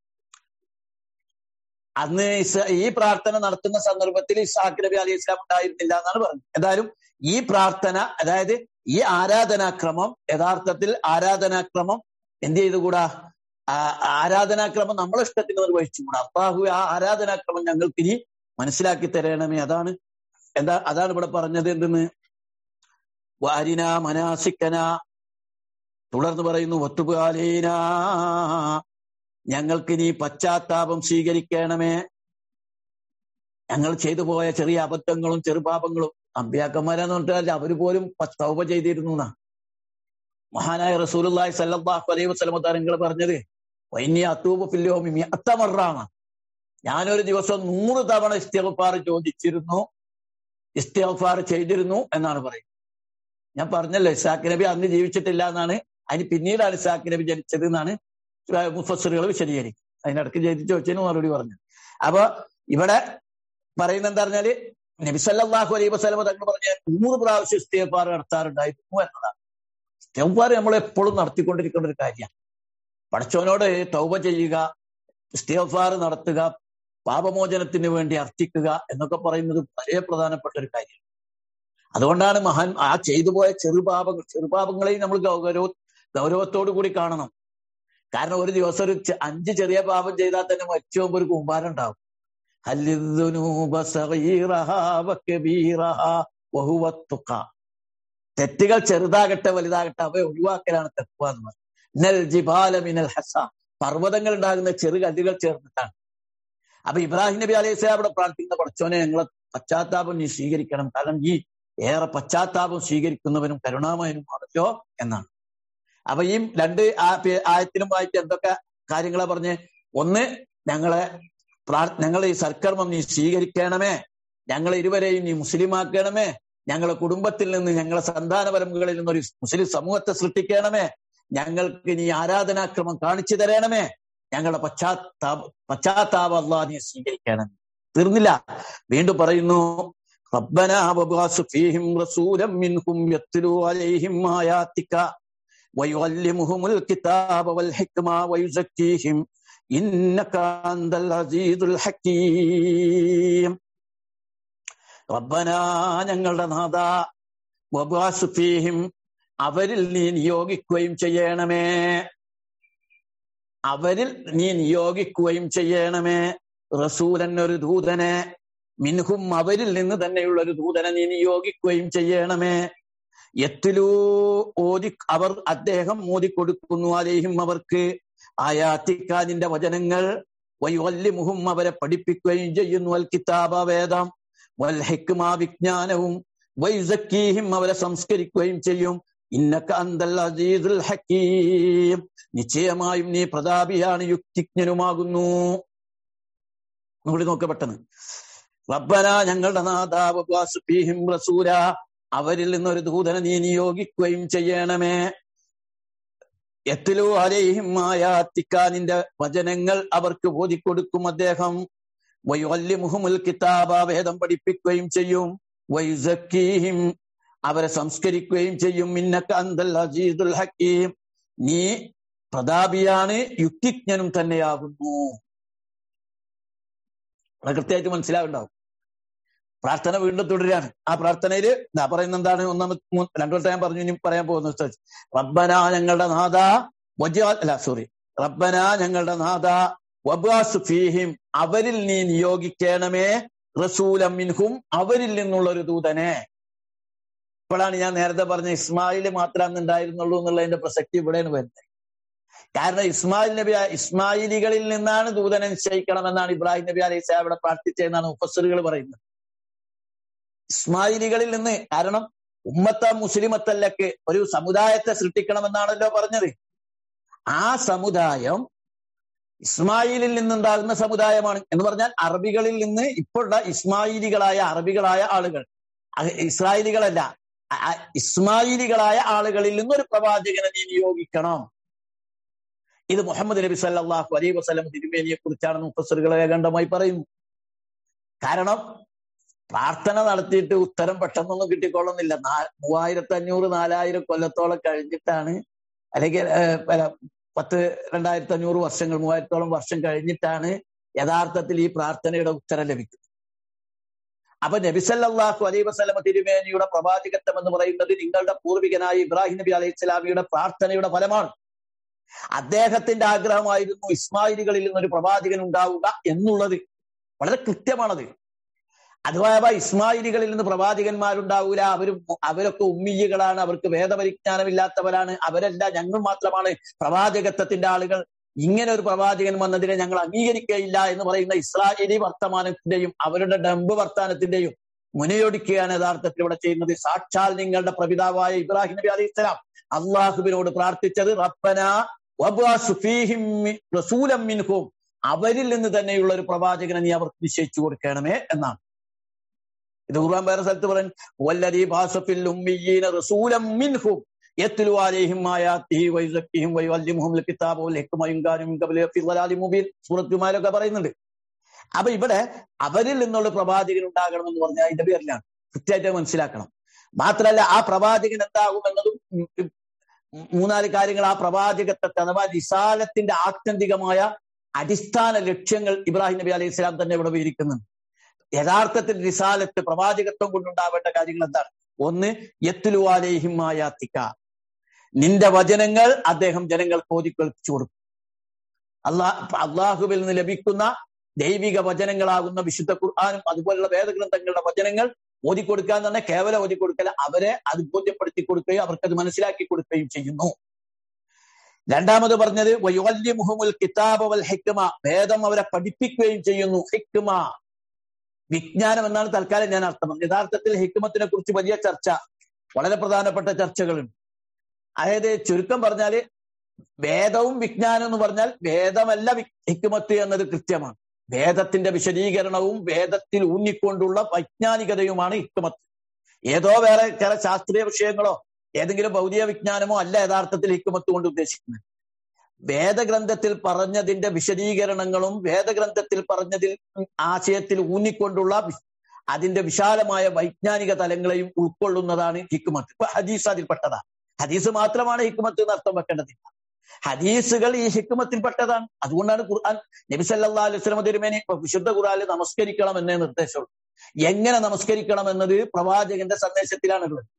അന്ന് ഇസ- ഈ പ്രാർത്ഥന നടത്തുന്ന സന്ദർഭത്തിൽ ഇസാഖ് നബി അലി ഇസ്ലാം ഉണ്ടായിരുന്നില്ല എന്നാണ് പറഞ്ഞത് എന്തായാലും ഈ പ്രാർത്ഥന അതായത് ഈ ആരാധനാക്രമം യഥാർത്ഥത്തിൽ ആരാധനാക്രമം എന്ത് ചെയ്തുകൂടാ ആ- ആരാധനാക്രമം നമ്മളെ ഇഷ്ടത്തിന് നിർവഹിച്ചുകൂടാ അള്ളാഹു ആ ആരാധനാക്രമം ഞങ്ങൾക്ക് ഇനി മനസ്സിലാക്കി തരണമേ അതാണ് എന്താ അതാണ് ഇവിടെ പറഞ്ഞത് എന്തെന്ന് വാരിന മനാസിക്കന തുടർന്ന് പറയുന്നു ഒത്തുപാലീന ഞങ്ങൾക്ക് നീ പശ്ചാത്താപം സ്വീകരിക്കണമേ ഞങ്ങൾ ചെയ്തു പോയ ചെറിയ അബദ്ധങ്ങളും ചെറുപാപങ്ങളും അമ്പ്യാക്കന്മാരെന്ന് പറഞ്ഞാൽ അവര് പോലും പ- തൗബ ചെയ്തിരുന്നു എന്നാ മഹാനായ റസൂലുള്ളാഹി സല്ലല്ലാഹു അലൈഹി വസല്ലം താരങ്ങൾ പറഞ്ഞത് വൈന്യ അത്തൂബ് ഫില്ലോമി മിഅത്തമറാണ് ഞാനൊരു ദിവസം നൂറ് തവണ ഇസ്തിഗ്ഫാർ ചോദിച്ചിരുന്നു ഇസ്തിഗ്ഫാർ ചെയ്തിരുന്നു എന്നാണ് പറയുന്നത് ഞാൻ പറഞ്ഞല്ലോ ഇസാഖ് നബി അന്ന് ജീവിച്ചിട്ടില്ല എന്നാണ് അതിന് പിന്നീടാണ് ഇസാഖ് നബി ജനിച്ചത് എന്നാണ് മുഫസറുകൾ വിശദീകരിക്കും അതിനിടയ്ക്ക് ജയിച്ചു ചോദിച്ചതിന് മറുപടി പറഞ്ഞു അപ്പൊ ഇവിടെ പറയുന്ന എന്താ പറഞ്ഞാല് നബി സല്ലല്ലാഹു അലൈഹി വസല്ലമ തങ്ങൾ പറഞ്ഞ നൂറ് പ്രാവശ്യം ഇസ്തിഗ്ഫാർ നടത്താറുണ്ടായിരുന്നു എന്നതാണ് ഇസ്തിഗ്ഫാർ നമ്മൾ എപ്പോഴും നടത്തിക്കൊണ്ടിരിക്കേണ്ട ഒരു കാര്യമാണ് പടച്ചവനോട് തൗബ ചെയ്യുക ഇസ്തിഗ്ഫാർ നടത്തുക പാപമോചനത്തിന് വേണ്ടി അർത്ഥിക്കുക എന്നൊക്കെ പറയുന്നത് വളരെ പ്രധാനപ്പെട്ട ഒരു കാര്യം അതുകൊണ്ടാണ് മഹാൻ ആ ചെയ്തു പോയ ചെറുപാപങ്ങൾ ചെറുപാപങ്ങളെയും നമ്മൾ ഗൗരവ ഗൗരവത്തോടു കൂടി കാണണം കാരണം ഒരു ദിവസം ഒരു ചെ- അഞ്ച് ചെറിയ പാപം ചെയ്താൽ തന്നെ മരിച്ചു പോകുമ്പോൾ ഒരു കൂമ്പാരം ഉണ്ടാവും ഹല്ലിദ്ദുനൂബ സഗീറഹാ വകബീറഹാ വഹുവ തുഖ. തെറ്റുകൾ ചെറുതാകട്ടെ വലുതാകട്ടെ അവയെ ഒഴിവാക്കലാണ് തെക്കുക എന്ന് പറയുന്നത് നൽ ജിബാല മിനൽ ഹസ പർവ്വതങ്ങൾ ഉണ്ടാകുന്ന ചെറു കല്ലുകൾ ചേർന്നിട്ടാണ് അപ്പൊ ഇബ്രാഹിം നബി അലൈഹി സ്വലാം അവിടെ പ്രാർത്ഥിക്കുന്ന പഠിച്ചോനെ ഞങ്ങളെ പശ്ചാത്താപം നീ സ്വീകരിക്കണം കാരണം ഈ ഏറെ പശ്ചാത്താപം സ്വീകരിക്കുന്നവനും കരുണാമയനുമാണല്ലോ എന്നാണ് അപ്പൊ ഈ രണ്ട് ആ- പേ- ആയത്തിനുമായിട്ട് എന്തൊക്കെ കാര്യങ്ങളാ പറഞ്ഞ് ഒന്ന് ഞങ്ങളെ പ്രാർ- ഞങ്ങളെ ഈ സൽക്കർമ്മം നീ സ്വീകരിക്കണമേ ഞങ്ങളെ ഇരുവരെയും നീ മുസ്ലിമാക്കണമേ ഞങ്ങളെ കുടുംബത്തിൽ നിന്ന് ഞങ്ങളെ സന്താന പരമ്പരകളിൽ നിന്ന് ഒരു മുസ്ലിം സമൂഹത്തെ സൃഷ്ടിക്കണമേ ഞങ്ങൾക്ക് നീ ആരാധനാക്രമം കാണിച്ചു തരണമേ ഞങ്ങളുടെ പശ്ചാത്താപ പശ്ചാത്താപ അള്ളാഹ് നീ സ്വീകരിക്കണം തീർന്നില്ല വീണ്ടും പറയുന്നു ربنا وابعث فيهم رسولا منهم يتلو عليهم آياتك ويعلمهم الكتاب والحكمة ويزكيهم إنك أنت العزيز الحكيم ربنا ഞങ്ങളുടെ നാഥ വബാസു ഫീഹിം അവരിൽ നീ നിയോഗിക്കുകയും ചെയ്യണമേ അവരിൽ നീ നിയോഗിക്കുകയും ചെയ്യണമേ റസൂലൻ ഒരു ദൂതനെ മിൻഹും അവരിൽ നിന്ന് തന്നെയുള്ള ഒരു ദൂതനെ നീ നിയോഗിക്കുകയും ചെയ്യണമേ എത്തിലൂ ഓതി അവർ അദ്ദേഹം ഓതിക്കൊടുക്കുന്നു അലേഹിം അവർക്ക് ആയാത്തിക്കാതിന്റെ വചനങ്ങൾ വൈവല്യമുഹും അവരെ പഠിപ്പിക്കുകയും ചെയ്യുന്നു അൽ കിതാബ വേദം വൽ ഹെക്മാ വിജ്ഞാനവും വൈസക്കീഹിം അവരെ സംസ്കരിക്കുകയും ചെയ്യും ഇന്നക്ക അന്തൽ അസീദുൽ ഹക്കീം നിശ്ചയമായും നീ പ്രതാപിയാണ് യുക്തിജ്ഞനുമാകുന്നു കൂടി നോക്ക പെട്ടെന്ന് റബ്ബന ഞങ്ങളുടെ നാഥാബുഹിം റസൂല അവരിൽ നിന്നൊരു ദൂതനെ നീ നിയോഗിക്കുകയും ചെയ്യണമേ എത്തിലോ അലേഹിം ആയാത്തിക്കാനിന്റെ വചനങ്ങൾ അവർക്ക് ഓതിക്കൊടുക്കും അദ്ദേഹം വൈവല്യ മുഹമുൽ കിതാബ വേദം പഠിപ്പിക്കുകയും ചെയ്യും വൈസക്കീഹിം അവരെ സംസ്കരിക്കുകയും ചെയ്യും മിന്നക്ക അന്തൽ അജീദുൽ ഹക്കീം നീ പ്രതാപിയാണ് യുക്തിജ്ഞനും തന്നെയാകുന്നു വളരെ കൃത്യമായിട്ട് മനസ്സിലാവുണ്ടാവും പ്രാർത്ഥന വീണ്ടും തുടരുകയാണ് ആ പ്രാർത്ഥനയിൽ ഞാൻ പറയുന്ന എന്താണ് ഒന്നാമത് രണ്ടു വട്ടം ഞാൻ പറഞ്ഞു ഇനി പറയാൻ പോകുന്നു റബ്ബന ഞങ്ങളുടെ നാഥ വജാ അല്ല സോറി റബ്ബന ഞങ്ങളുടെ നാഥ വബാസ് ഫീഹിം അവരിൽ നീ നിയോഗിക്കണമേ റസൂലം മിൻഹും അവരിൽ നിന്നുള്ള ഒരു ദൂതനെ ഇപ്പോഴാണ് ഞാൻ നേരത്തെ പറഞ്ഞ ഇസ്മായിൽ മാത്രമേ ഉണ്ടായിരുന്നുള്ളൂ എന്നുള്ളതിന്റെ പ്രസക്തി ഇവിടെയാണ് വരുന്നത് കാരണം ഇസ്മായിൽ നബി ഇസ്മായിലികളിൽ നിന്നാണ് ദൂതനെ നിശ്ചയിക്കണമെന്നാണ് ഇബ്രാഹിം നബി അലൈഹി സ്വലാം ഇവിടെ പ്രാർത്ഥിച്ചതെന്നാണ് മുഫസറുകൾ പറയുന്നത് ഇസ്മായിലികളിൽ നിന്ന് കാരണം ഉമ്മത്ത മുസ്ലിമത്തല്ലക്ക് ഒരു സമുദായത്തെ സൃഷ്ടിക്കണമെന്നാണല്ലോ പറഞ്ഞത് ആ സമുദായം ഇസ്മായിലിൽ നിന്നുണ്ടാകുന്ന സമുദായമാണ് എന്ന് പറഞ്ഞാൽ അറബികളിൽ നിന്ന് ഇപ്പോഴുള്ള ഇസ്മായിലികളായ അറബികളായ ആളുകൾ ഇസ്രായേലികളല്ല ഇസ്മായിലികളായ ആളുകളിൽ നിന്നൊരു പ്രവാചകനെ നീ നിയോഗിക്കണം ഇത് മുഹമ്മദ് നബി സല്ലാഹു അലൈ വസ്ലം തിരുമേനിയെ കുറിച്ചാണ് മുഫസറുകൾ ഏകണ്ഠമായി പറയുന്നു കാരണം പ്രാർത്ഥന നടത്തിയിട്ട് ഉത്തരം പെട്ടെന്നൊന്നും കിട്ടിക്കൊള്ളുന്നില്ല നാ മൂവായിരത്തി അഞ്ഞൂറ് നാലായിരം കൊല്ലത്തോളം കഴിഞ്ഞിട്ടാണ് അല്ലെങ്കിൽ പത്ത് രണ്ടായിരത്തി അഞ്ഞൂറ് വർഷങ്ങൾ മൂവായിരത്തോളം വർഷം കഴിഞ്ഞിട്ടാണ് യഥാർത്ഥത്തിൽ ഈ പ്രാർത്ഥനയുടെ ഉത്തരം ലഭിക്കുന്നത് അപ്പൊ നബിസല്ലാഹു അലൈ വസ്ലമ തിരുമേനിയുടെ പ്രവാചകത്വം എന്ന് പറയുന്നത് നിങ്ങളുടെ പൂർവികനായ ഇബ്രാഹിം നബി അലൈഹി സ്വലാമിയുടെ പ്രാർത്ഥനയുടെ ഫലമാണ് അദ്ദേഹത്തിന്റെ ആഗ്രഹമായിരുന്നു ഇസ്മായിലുകളിൽ നിന്നൊരു പ്രവാചകൻ ഉണ്ടാവുക എന്നുള്ളത് വളരെ കൃത്യമാണത് അഥവാ ഇസ്മായിലികളിൽ നിന്ന് പ്രവാചകന്മാരുണ്ടാവൂല അവരും അവരൊക്കെ ഉമ്മിയുകളാണ് അവർക്ക് വേദപരിജ്ഞാനമില്ലാത്തവരാണ് അവരല്ല ഞങ്ങൾ മാത്രമാണ് പ്രവാചകത്വത്തിന്റെ ആളുകൾ ഇങ്ങനെ ഒരു പ്രവാചകൻ വന്നതിനെ ഞങ്ങൾ അംഗീകരിക്കുകയില്ല എന്ന് പറയുന്ന ഇസ്രായേലി വർത്തമാനത്തിന്റെയും അവരുടെ ഡംബ് വർത്തമാനത്തിന്റെയും മുനയൊടിക്കുകയാണ് യഥാർത്ഥത്തിൽ ഇവിടെ ചെയ്യുന്നത് സാക്ഷാൽ നിങ്ങളുടെ പ്രപിതാവായ ഇബ്രാഹിം നബി അലൈഹി സ്വലാം അള്ളാഹുബിനോട് പ്രാർത്ഥിച്ചത് റബ്ബന മിൻഹും അവരിൽ നിന്ന് തന്നെയുള്ള ഒരു പ്രവാചകനെ നീ അവർക്ക് നിശ്ചയിച്ചു കൊടുക്കണമേ എന്നാണ് ഇത് ഖുർആൻ വേറെ സ്ഥലത്ത് പറയും വല്ലദീ ബാസഫിൽ ഉമ്മീന റസൂലം മിൻഹും യത്ലു അലൈഹിം ആയാത്തിഹി വയുസക്കിഹിം വയുഅല്ലിമുഹും الكتاب والحكمة وإن كانوا من قبل في ضلال مبين സൂറത്തുമാരൊക്കെ പറയുന്നുണ്ട് അപ്പൊ ഇവിടെ അവരിൽ നിന്നുള്ള പ്രവാചകൻ ഉണ്ടാകണം എന്ന് പറഞ്ഞാൽ അതിന്റെ പേരിലാണ് കൃത്യമായിട്ട് മനസ്സിലാക്കണം മാത്രമല്ല ആ പ്രവാചകൻ എന്താകുമെന്നതും മൂന്നാല് കാര്യങ്ങൾ ആ പ്രവാചകത്വത്തെ അഥവാ നിസാലത്തിന്റെ ആത്യന്തികമായ അടിസ്ഥാന ലക്ഷ്യങ്ങൾ ഇബ്രാഹിം നബി അലൈഹി സ്വലാം തന്നെ ഇവിടെ വിവരിക്കുന്നുണ്ട് യഥാർത്ഥത്തിൽ റിസാലത്ത് പ്രവാചകത്വം കൊണ്ടുണ്ടാവേണ്ട കാര്യങ്ങൾ എന്താണ് ഒന്ന് യത്തുലുവാലേഹിമായാത്തിക്ക നിന്റെ വചനങ്ങൾ അദ്ദേഹം ജനങ്ങൾക്ക് ഓതിക്കൊളിച്ചു കൊടുക്കും അള്ളാഹ് അള്ളാഹുവിൽ നിന്ന് ലഭിക്കുന്ന ദൈവിക വചനങ്ങളാകുന്ന വിശുദ്ധ ഖുർആാനും അതുപോലുള്ള വേദഗ്രന്ഥങ്ങളുടെ വചനങ്ങൾ ഓതിക്കൊടുക്കുക എന്ന് പറഞ്ഞാൽ കേവലം ഓതിക്കൊടുക്കൽ അവരെ അത് ബോധ്യപ്പെടുത്തി കൊടുക്കുകയും അവർക്കത് മനസ്സിലാക്കി കൊടുക്കുകയും ചെയ്യുന്നു രണ്ടാമത് പറഞ്ഞത് വയോല്യ മുഹമുൽ കിതാബ് വൽ ഹിക്മ വേദം അവരെ പഠിപ്പിക്കുകയും ചെയ്യുന്നു ഹിക്മ വിജ്ഞാനം എന്നാണ് തൽക്കാലം ഞാൻ അർത്ഥം യഥാർത്ഥത്തിൽ ഹിക്മത്തിനെ കുറിച്ച് വലിയ ചർച്ച വളരെ പ്രധാനപ്പെട്ട ചർച്ചകളുണ്ട് അതായത് ചുരുക്കം പറഞ്ഞാല് വേദവും വിജ്ഞാനം എന്ന് പറഞ്ഞാൽ വേദമല്ല ഹിക്മത്ത് എന്നത് കൃത്യമാണ് വേദത്തിന്റെ വിശദീകരണവും വേദത്തിൽ ഊന്നിക്കൊണ്ടുള്ള വൈജ്ഞാനികതയുമാണ് ഹിക്മത്ത് ഏതോ വേറെ ചില ശാസ്ത്രീയ വിഷയങ്ങളോ ഏതെങ്കിലും ഭൗതിക വിജ്ഞാനമോ അല്ല യഥാർത്ഥത്തിൽ ഹിക്മത്ത് കൊണ്ട് ഉദ്ദേശിക്കുന്നത് വേദഗ്രന്ഥത്തിൽ പറഞ്ഞതിന്റെ വിശദീകരണങ്ങളും വേദഗ്രന്ഥത്തിൽ പറഞ്ഞതിൽ ആശയത്തിൽ ഊന്നിക്കൊണ്ടുള്ള അതിന്റെ വിശാലമായ വൈജ്ഞാനിക തലങ്ങളെയും ഉൾക്കൊള്ളുന്നതാണ് ഹിക്മത്ത് ഇപ്പൊ ഹദീസ് അതിൽപ്പെട്ടതാണ് ഹദീസ് മാത്രമാണ് ഹിക്മത്ത് എന്ന് അർത്ഥം വെക്കേണ്ടതില്ല ഹദീസുകൾ ഈ ഹിക്മത്തിൽപ്പെട്ടതാണ് അതുകൊണ്ടാണ് ഖുർആൻ നബി സല്ലാ അലൈഹി സ്വലമ തിരുമേനി വിശുദ്ധ ഖുർആാനിൽ നമസ്കരിക്കണം എന്നേ നിർദ്ദേശമുള്ളൂ എങ്ങനെ നമസ്കരിക്കണം എന്നത് പ്രവാചകന്റെ സന്ദേശത്തിലാണുള്ളത്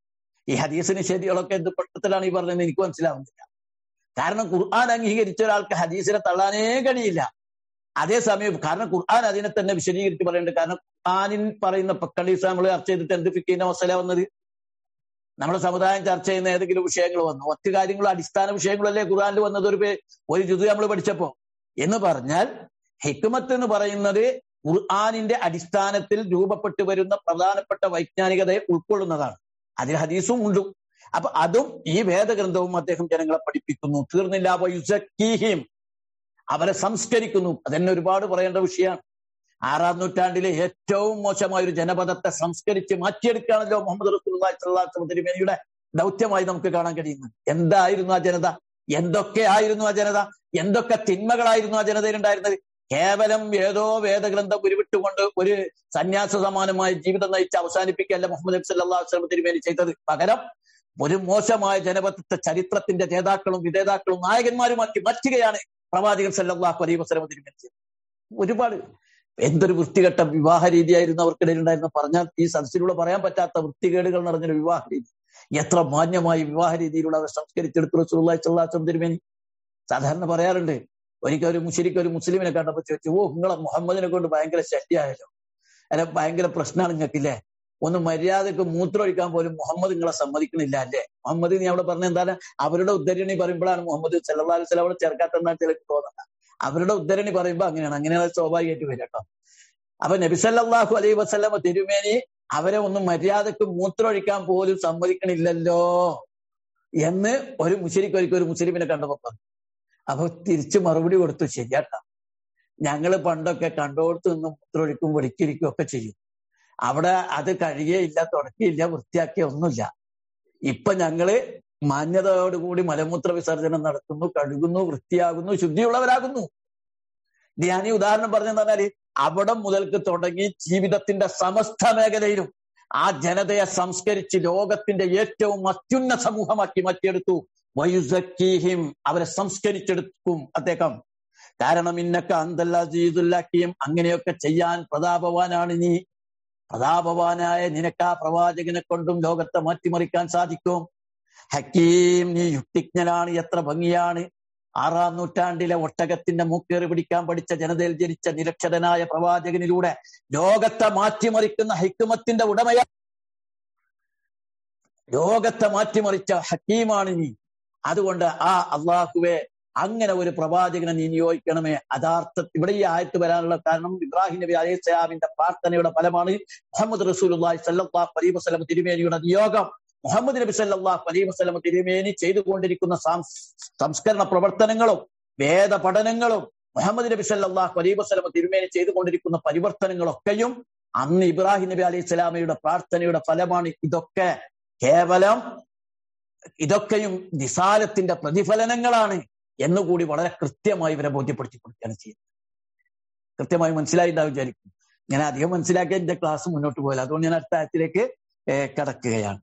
ഈ ഹദീസ് നിഷേധികളൊക്കെ എന്ത് പെട്ടത്തിലാണ് ഈ പറഞ്ഞത് എനിക്ക് മനസ്സിലാവുന്നില്ല കാരണം ഖുർആൻ അംഗീകരിച്ച ഒരാൾക്ക് ഹദീസിനെ തള്ളാനേ കഴിയില്ല അതേസമയം കാരണം ഖുർആൻ അതിനെ തന്നെ വിശദീകരിച്ച് പറയുന്നുണ്ട് കാരണം ഖുർആനിൽ പറയുന്ന പക്കണ്ടീസ് നമ്മൾ ചർച്ച ചെയ്തിട്ട് എന്ത് ഫിക്കിന്റെ മസല വന്നത് നമ്മുടെ സമുദായം ചർച്ച ചെയ്യുന്ന ഏതെങ്കിലും വിഷയങ്ങൾ വന്നു ഒറ്റ കാര്യങ്ങളും അടിസ്ഥാന വിഷയങ്ങളല്ലേ ഖുർആനിൽ വന്നത് ഒരു പേ- ഒരു ജുദു നമ്മൾ പഠിച്ചപ്പോ എന്ന് പറഞ്ഞാൽ ഹിക്മത്ത് എന്ന് പറയുന്നത് ഖുർആാനിന്റെ അടിസ്ഥാനത്തിൽ രൂപപ്പെട്ടു വരുന്ന പ്രധാനപ്പെട്ട വൈജ്ഞാനികതയെ ഉൾക്കൊള്ളുന്നതാണ് അതിൽ ഹദീസും ഉണ്ട് അപ്പൊ അതും ഈ വേദഗ്രന്ഥവും അദ്ദേഹം ജനങ്ങളെ പഠിപ്പിക്കുന്നു തീർന്നില്ല അപ്പൊ യുസക്കീഹിം അവരെ സംസ്കരിക്കുന്നു അതെന്നെ ഒരുപാട് പറയേണ്ട വിഷയമാണ് ആറാം നൂറ്റാണ്ടിലെ ഏറ്റവും മോശമായ ഒരു ജനപദത്തെ സംസ്കരിച്ച് മാറ്റിയെടുക്കുകയാണല്ലോ മുഹമ്മദ് റസൂൽ തിരുമേനിയുടെ ദൗത്യമായി നമുക്ക് കാണാൻ കഴിയുന്നത് എന്തായിരുന്നു ആ ജനത എന്തൊക്കെ ആയിരുന്നു ആ ജനത എന്തൊക്കെ തിന്മകളായിരുന്നു ആ ജനതയിൽ ഉണ്ടായിരുന്നത് കേവലം ഏതോ വേദഗ്രന്ഥം ഉരുവിട്ടുകൊണ്ട് ഒരു സന്യാസ സമാനമായ ജീവിതം നയിച്ച് അവസാനിപ്പിക്കുകയല്ല മുഹമ്മദ് നബി സല്ലല്ലാഹു അലൈഹി വസല്ലം തിരുമേനി ചെയ്തത് പകരം ഒരു മോശമായ ജനപദത്തെ ചരിത്രത്തിന്റെ ജേതാക്കളും വിധേതാക്കളും നായകന്മാരുമാക്കി മാറ്റുകയാണ് പ്രവാചകൻ സല്ലല്ലാഹു അലൈഹി വസല്ലം തിരുമേനി ചെയ്തത് ഒരുപാട് എന്തൊരു വൃത്തികെട്ട വിവാഹ രീതിയായിരുന്നു അവർക്കിടയിൽ ഉണ്ടായിരുന്ന പറഞ്ഞാൽ ഈ സദസ്സിലൂടെ പറയാൻ പറ്റാത്ത വൃത്തികേടുകൾ നിറഞ്ഞൊരു വിവാഹ രീതി എത്ര മാന്യമായി വിവാഹ രീതിയിലുള്ള അവർ സംസ്കരിച്ചെടുത്തു റസൂലുള്ളാഹി സ്വല്ലല്ലാഹു അലൈഹി വസല്ലം തിരുമേനി സാധാരണ പറയാറുണ്ട് ഒരിക്കൽ ഒരു മുഷിരിക്ക് ഒരു മുസ്ലിമിനെ കണ്ടപ്പോ ചോദിച്ചു ഓ നിങ്ങളെ മുഹമ്മദിനെ കൊണ്ട് ഭയങ്കര ശല്യമായല്ലോ അല്ല ഭയങ്കര പ്രശ്നമാണ് നിങ്ങൾക്കില്ലേ ഒന്ന് മര്യാദക്ക് മൂത്രമൊഴിക്കാൻ പോലും മുഹമ്മദ് നിങ്ങളെ സമ്മതിക്കണില്ല അല്ലേ മുഹമ്മദ് നീ അവിടെ പറഞ്ഞ എന്താണ് അവരുടെ ഉദ്ധരണി പറയുമ്പോഴാണ് മുഹമ്മദ് സല്ലല്ലാഹു അലൈഹി വസല്ലം അവിടെ ചേർക്കാത്തെന്നാണ് ചിലർക്ക് തോന്നുന്നത് അവരുടെ ഉദ്ധരണി പറയുമ്പോ അങ്ങനെയാണ് അങ്ങനെയാണ് സ്വാഭാവികമായിട്ട് വരും കേട്ടോ അപ്പൊ നബി സല്ലല്ലാഹു അലൈഹി വസല്ലമ തിരുമേനി അവരെ ഒന്ന് മര്യാദക്ക് മൂത്രമൊഴിക്കാൻ പോലും സമ്മതിക്കണില്ലല്ലോ എന്ന് ഒരു മുസ്ലിക്ക് ഒരിക്കൽ ഒരു മുസ്ലിമിനെ കണ്ടപ്പോ പറഞ്ഞു അപ്പൊ തിരിച്ചു മറുപടി കൊടുത്തു ശരിയാട്ടാ ഞങ്ങള് പണ്ടൊക്കെ കണ്ടോടത്ത് നിന്ന് മൂത്രമൊഴിക്കും വെളിക്കിരിക്കും ഒക്കെ ചെയ്യും അവിടെ അത് കഴിയേയില്ല തുടക്കിയില്ല വൃത്തിയാക്കിയ ഒന്നുമില്ല ഇപ്പൊ ഞങ്ങള് മാന്യതയോടുകൂടി മലമൂത്ര വിസർജനം നടത്തുന്നു കഴുകുന്നു വൃത്തിയാകുന്നു ശുദ്ധിയുള്ളവരാകുന്നു ഇത് ഞാൻ ഈ ഉദാഹരണം പറഞ്ഞെന്ന് പറഞ്ഞാല് അവിടെ മുതൽക്ക് തുടങ്ങി ജീവിതത്തിന്റെ സമസ്ത മേഖലയിലും ആ ജനതയെ സംസ്കരിച്ച് ലോകത്തിന്റെ ഏറ്റവും അത്യുന്ന സമൂഹമാക്കി മാറ്റിയെടുത്തു വയുസക്കീഹിം അവരെ സംസ്കരിച്ചെടുക്കും അദ്ദേഹം കാരണം ഇന്നക്ക അന്തല്ലാജീതുല്ലാക്കിയും അങ്ങനെയൊക്കെ ചെയ്യാൻ പ്രതാപവാനാണ് നീ പ്രതാപവാനായ നിനക്ക് ആ പ്രവാചകനെ കൊണ്ടും ലോകത്തെ മാറ്റിമറിക്കാൻ സാധിക്കും ഹക്കീം നീ യുക്തിജ്ഞനാണ് എത്ര ഭംഗിയാണ് ആറാം നൂറ്റാണ്ടിലെ ഒട്ടകത്തിന്റെ മൂക്കേറി പിടിക്കാൻ പഠിച്ച ജനതയിൽ ജനിച്ച നിരക്ഷരനായ പ്രവാചകനിലൂടെ ലോകത്തെ മാറ്റിമറിക്കുന്ന ഹൈക്കുമത്തിന്റെ ഉടമയ ലോകത്തെ മാറ്റിമറിച്ച ഹക്കീമാണ് നീ അതുകൊണ്ട് ആ അള്ളാഹുവെ അങ്ങനെ ഒരു പ്രവാചകനെ നീ നിയോഗിക്കണമേ യഥാർത്ഥ ഇവിടെ ഈ ആയത്ത് വരാനുള്ള കാരണം ഇബ്രാഹിം നബി അലൈഹി സ്വലാമിന്റെ പ്രാർത്ഥനയുടെ ഫലമാണ് മുഹമ്മദ് റസൂലുള്ളാഹി സല്ലല്ലാഹു അലൈഹി വസല്ലം തിരുമേനിയുടെ നിയോഗം മുഹമ്മദ് നബി സല്ലല്ലാഹു അലൈഹി വസല്ലം തിരുമേനി ചെയ്തുകൊണ്ടിരിക്കുന്ന സംസ്കരണ പ്രവർത്തനങ്ങളും വേദ പഠനങ്ങളും മുഹമ്മദ് നബി സല്ലല്ലാഹു അലൈഹി വസല്ലം തിരുമേനി ചെയ്തുകൊണ്ടിരിക്കുന്ന പരിവർത്തനങ്ങളൊക്കെയും അന്ന് ഇബ്രാഹിം നബി അലൈഹി സ്വലാമയുടെ പ്രാർത്ഥനയുടെ ഫലമാണ് ഇതൊക്കെ കേവലം ഇതൊക്കെയും നിസാരത്തിന്റെ പ്രതിഫലനങ്ങളാണ് എന്നുകൂടി വളരെ കൃത്യമായി ഇവരെ ബോധ്യപ്പെടുത്തി കൊടുക്കുകയാണ് ചെയ്യുന്നത് കൃത്യമായി മനസ്സിലായിട്ടാവും വിചാരിക്കും ഞാൻ അധികം മനസ്സിലാക്കിയ എന്റെ ക്ലാസ് മുന്നോട്ട് പോയാൽ അതുകൊണ്ട് ഞാൻ അടുത്ത ആയത്തിലേക്ക് കടക്കുകയാണ്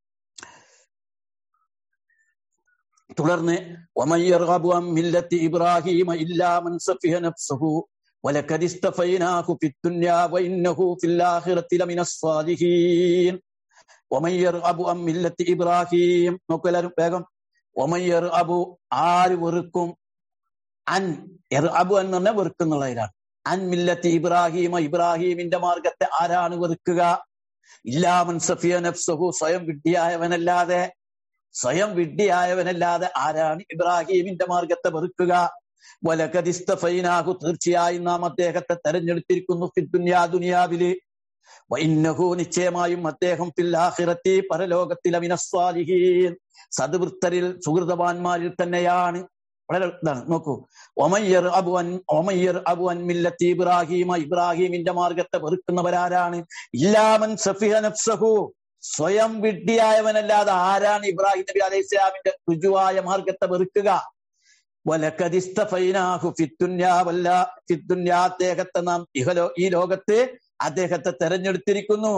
തുടർന്ന് ഇബ്രാഹിം ولقد اصطفيناه في الدنيا وإنه في الآخرة لمن الصالحين ومن يرغب عن ملة إبراهيم നോക്കൂ എല്ലാവരും വേഗം ومن يرغب ആര് വെറുക്കും അൻ എർഅബു എന്ന് പറഞ്ഞാൽ വെറുക്കുന്നുള്ളതിലാണ് അൻ മില്ലത്തി ഇബ്രാഹിമ ഇബ്രാഹിമിന്റെ മാർഗത്തെ ആരാണ് വെറുക്കുക ഇല്ലാമൻ സഫിയ നഫ്സഹു സ്വയം വിഡ്ഢിയായവനല്ലാതെ സ്വയം വിഡ്ഢിയായവനല്ലാതെ ആരാണ് ഇബ്രാഹിമിന്റെ മാർഗത്തെ വെറുക്കുക വലകദിസ്തഫൈനാഹു തീർച്ചയായും നാം അദ്ദേഹത്തെ തെരഞ്ഞെടുത്തിരിക്കുന്നു ഫിദ്ദുന്യാ ദുനിയാവില് വൈന്നഹു നിശ്ചയമായും അദ്ദേഹം ഫില്ലാഹിറത്തി പരലോകത്തിലെ അമിനസ്വാലിഹീൻ സദ്വൃത്തരിൽ സുഹൃതവാന്മാരിൽ തന്നെയാണ് വളരെ ഇതാണ് നോക്കൂ ഒമയ്യർ അബു അൻ ഒമയ്യർ അബു അൻ മില്ലത്തി ഇബ്രാഹിമ ഇബ്രാഹിമിന്റെ മാർഗത്തെ വെറുക്കുന്നവരാരാണ് ഇല്ലാമൻ സഫിഹ നഫ്സഹു സ്വയം വിഡ്ഢിയായവനല്ലാതെ ആരാണ് ഇബ്രാഹിം നബി അലൈഹി ഇസ്ലാമിന്റെ രുജുവായ മാർഗത്തെ വെറുക്കുക അദ്ദേഹത്തെ നാം ഇഹലോ ഈ ലോകത്ത് അദ്ദേഹത്തെ തെരഞ്ഞെടുത്തിരിക്കുന്നു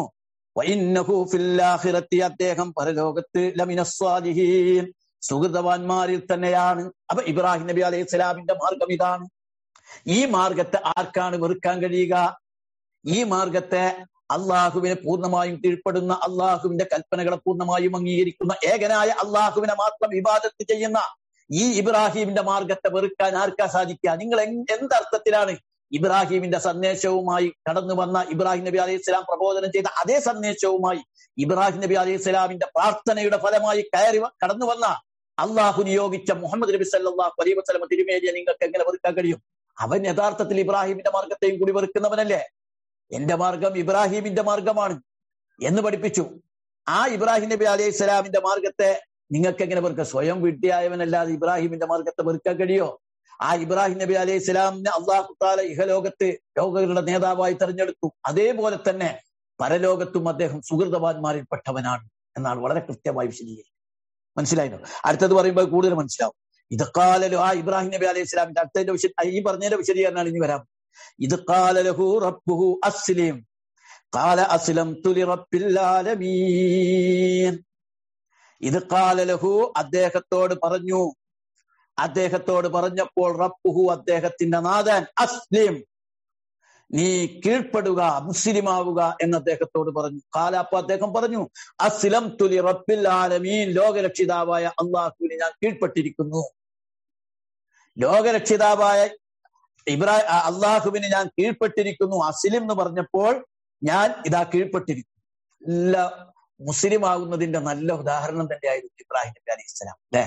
അദ്ദേഹം പരലോകത്ത് ലമിനസ്വാലിഹീൻ സുഹൃതവാന്മാരിൽ തന്നെയാണ് അപ്പൊ ഇബ്രാഹിം നബി അലൈഹി സ്വലാമിന്റെ മാർഗം ഇതാണ് ഈ മാർഗത്തെ ആർക്കാണ് വെറുക്കാൻ കഴിയുക ഈ മാർഗത്തെ അള്ളാഹുവിനെ പൂർണ്ണമായും കീഴ്പ്പെടുന്ന അള്ളാഹുവിന്റെ കൽപ്പനകളെ പൂർണ്ണമായും അംഗീകരിക്കുന്ന ഏകനായ അള്ളാഹുവിനെ മാത്രം വിവാദത്ത് ചെയ്യുന്ന ഈ ഇബ്രാഹിമിന്റെ മാർഗത്തെ വെറുക്കാൻ ആർക്കാ സാധിക്കുക നിങ്ങൾ എന്തർത്ഥത്തിലാണ് ഇബ്രാഹിമിന്റെ സന്ദേശവുമായി കടന്നു വന്ന ഇബ്രാഹിം നബി അലൈഹി സ്വലാം പ്രബോധനം ചെയ്ത അതേ സന്ദേശവുമായി ഇബ്രാഹിം നബി അലൈഹി സ്വലാമിന്റെ പ്രാർത്ഥനയുടെ ഫലമായി കയറി കടന്നു വന്ന അള്ളാഹു നിയോഗിച്ച മുഹമ്മദ് നബി സല്ലാഹു അലൈഹി വസ്ലമ തിരുമേനിയെ നിങ്ങൾക്ക് എങ്ങനെ വെറുക്കാൻ കഴിയും അവൻ യഥാർത്ഥത്തിൽ ഇബ്രാഹിമിന്റെ മാർഗത്തെയും കൂടി വെറുക്കുന്നവനല്ലേ എന്റെ മാർഗം ഇബ്രാഹിമിന്റെ മാർഗമാണ് എന്ന് പഠിപ്പിച്ചു ആ ഇബ്രാഹിം നബി അലൈഹി സ്വലാമിന്റെ മാർഗത്തെ നിങ്ങൾക്ക് എങ്ങനെ വെറുക്കുക സ്വയം വീട്ടിയായവനല്ലാതെ ഇബ്രാഹിമിന്റെ മാർഗത്തെ വെറുക്കാൻ കഴിയോ ആ ഇബ്രാഹിം നബി അലൈഹി സ്വലാമിനെ അള്ളാഹു താല ഇഹലോകത്ത് ലോകങ്ങളുടെ നേതാവായി തെരഞ്ഞെടുത്തു അതേപോലെ തന്നെ പരലോകത്തും അദ്ദേഹം സുഹൃതവാന്മാരിൽപ്പെട്ടവനാണ് എന്നാണ് വളരെ കൃത്യമായി വിശദീകരിക്കുന്നത് മനസ്സിലായോ അടുത്തത് പറയുമ്പോൾ കൂടുതൽ മനസ്സിലാവും ഇത് കാലലു ആ ഇബ്രാഹിം നബി അലൈഹി സ്വലാമിന്റെ അടുത്തതിന്റെ വിശ ഈ പറഞ്ഞതിന്റെ വിശദീകരണമാണ് ഇനി വരാം ഇത് കാലലഹു റബ്ബുഹു അസ്ലിം قال أسلمت لرب العالمين ഇത് കാലലഹു അദ്ദേഹത്തോട് പറഞ്ഞു അദ്ദേഹത്തോട് പറഞ്ഞപ്പോൾ റബ്ബുഹു അദ്ദേഹത്തിന്റെ നാഥൻ അസ്ലിം നീ കീഴ്പ്പെടുക മുസ്ലിമാവുക എന്ന് അദ്ദേഹത്തോട് പറഞ്ഞു കാല അപ്പൊ അദ്ദേഹം പറഞ്ഞു അസ്ലം തുലി റബ്ബിൽ ആലമീൻ ലോകരക്ഷിതാവായ അള്ളാഹുവിന് ഞാൻ കീഴ്പ്പെട്ടിരിക്കുന്നു ലോകരക്ഷിതാവായ ഇബ്രാഹിം അള്ളാഹുവിന് ഞാൻ കീഴ്പ്പെട്ടിരിക്കുന്നു അസ്ലിം എന്ന് പറഞ്ഞപ്പോൾ ഞാൻ ഇതാ കീഴ്പ്പെട്ടിരിക്കുന്നു എല്ലാ മുസ്ലിം ആകുന്നതിന്റെ നല്ല ഉദാഹരണം തന്നെയായിരുന്നു ഇബ്രാഹിം നബി അലൈഹി സ്വലാം അല്ലെ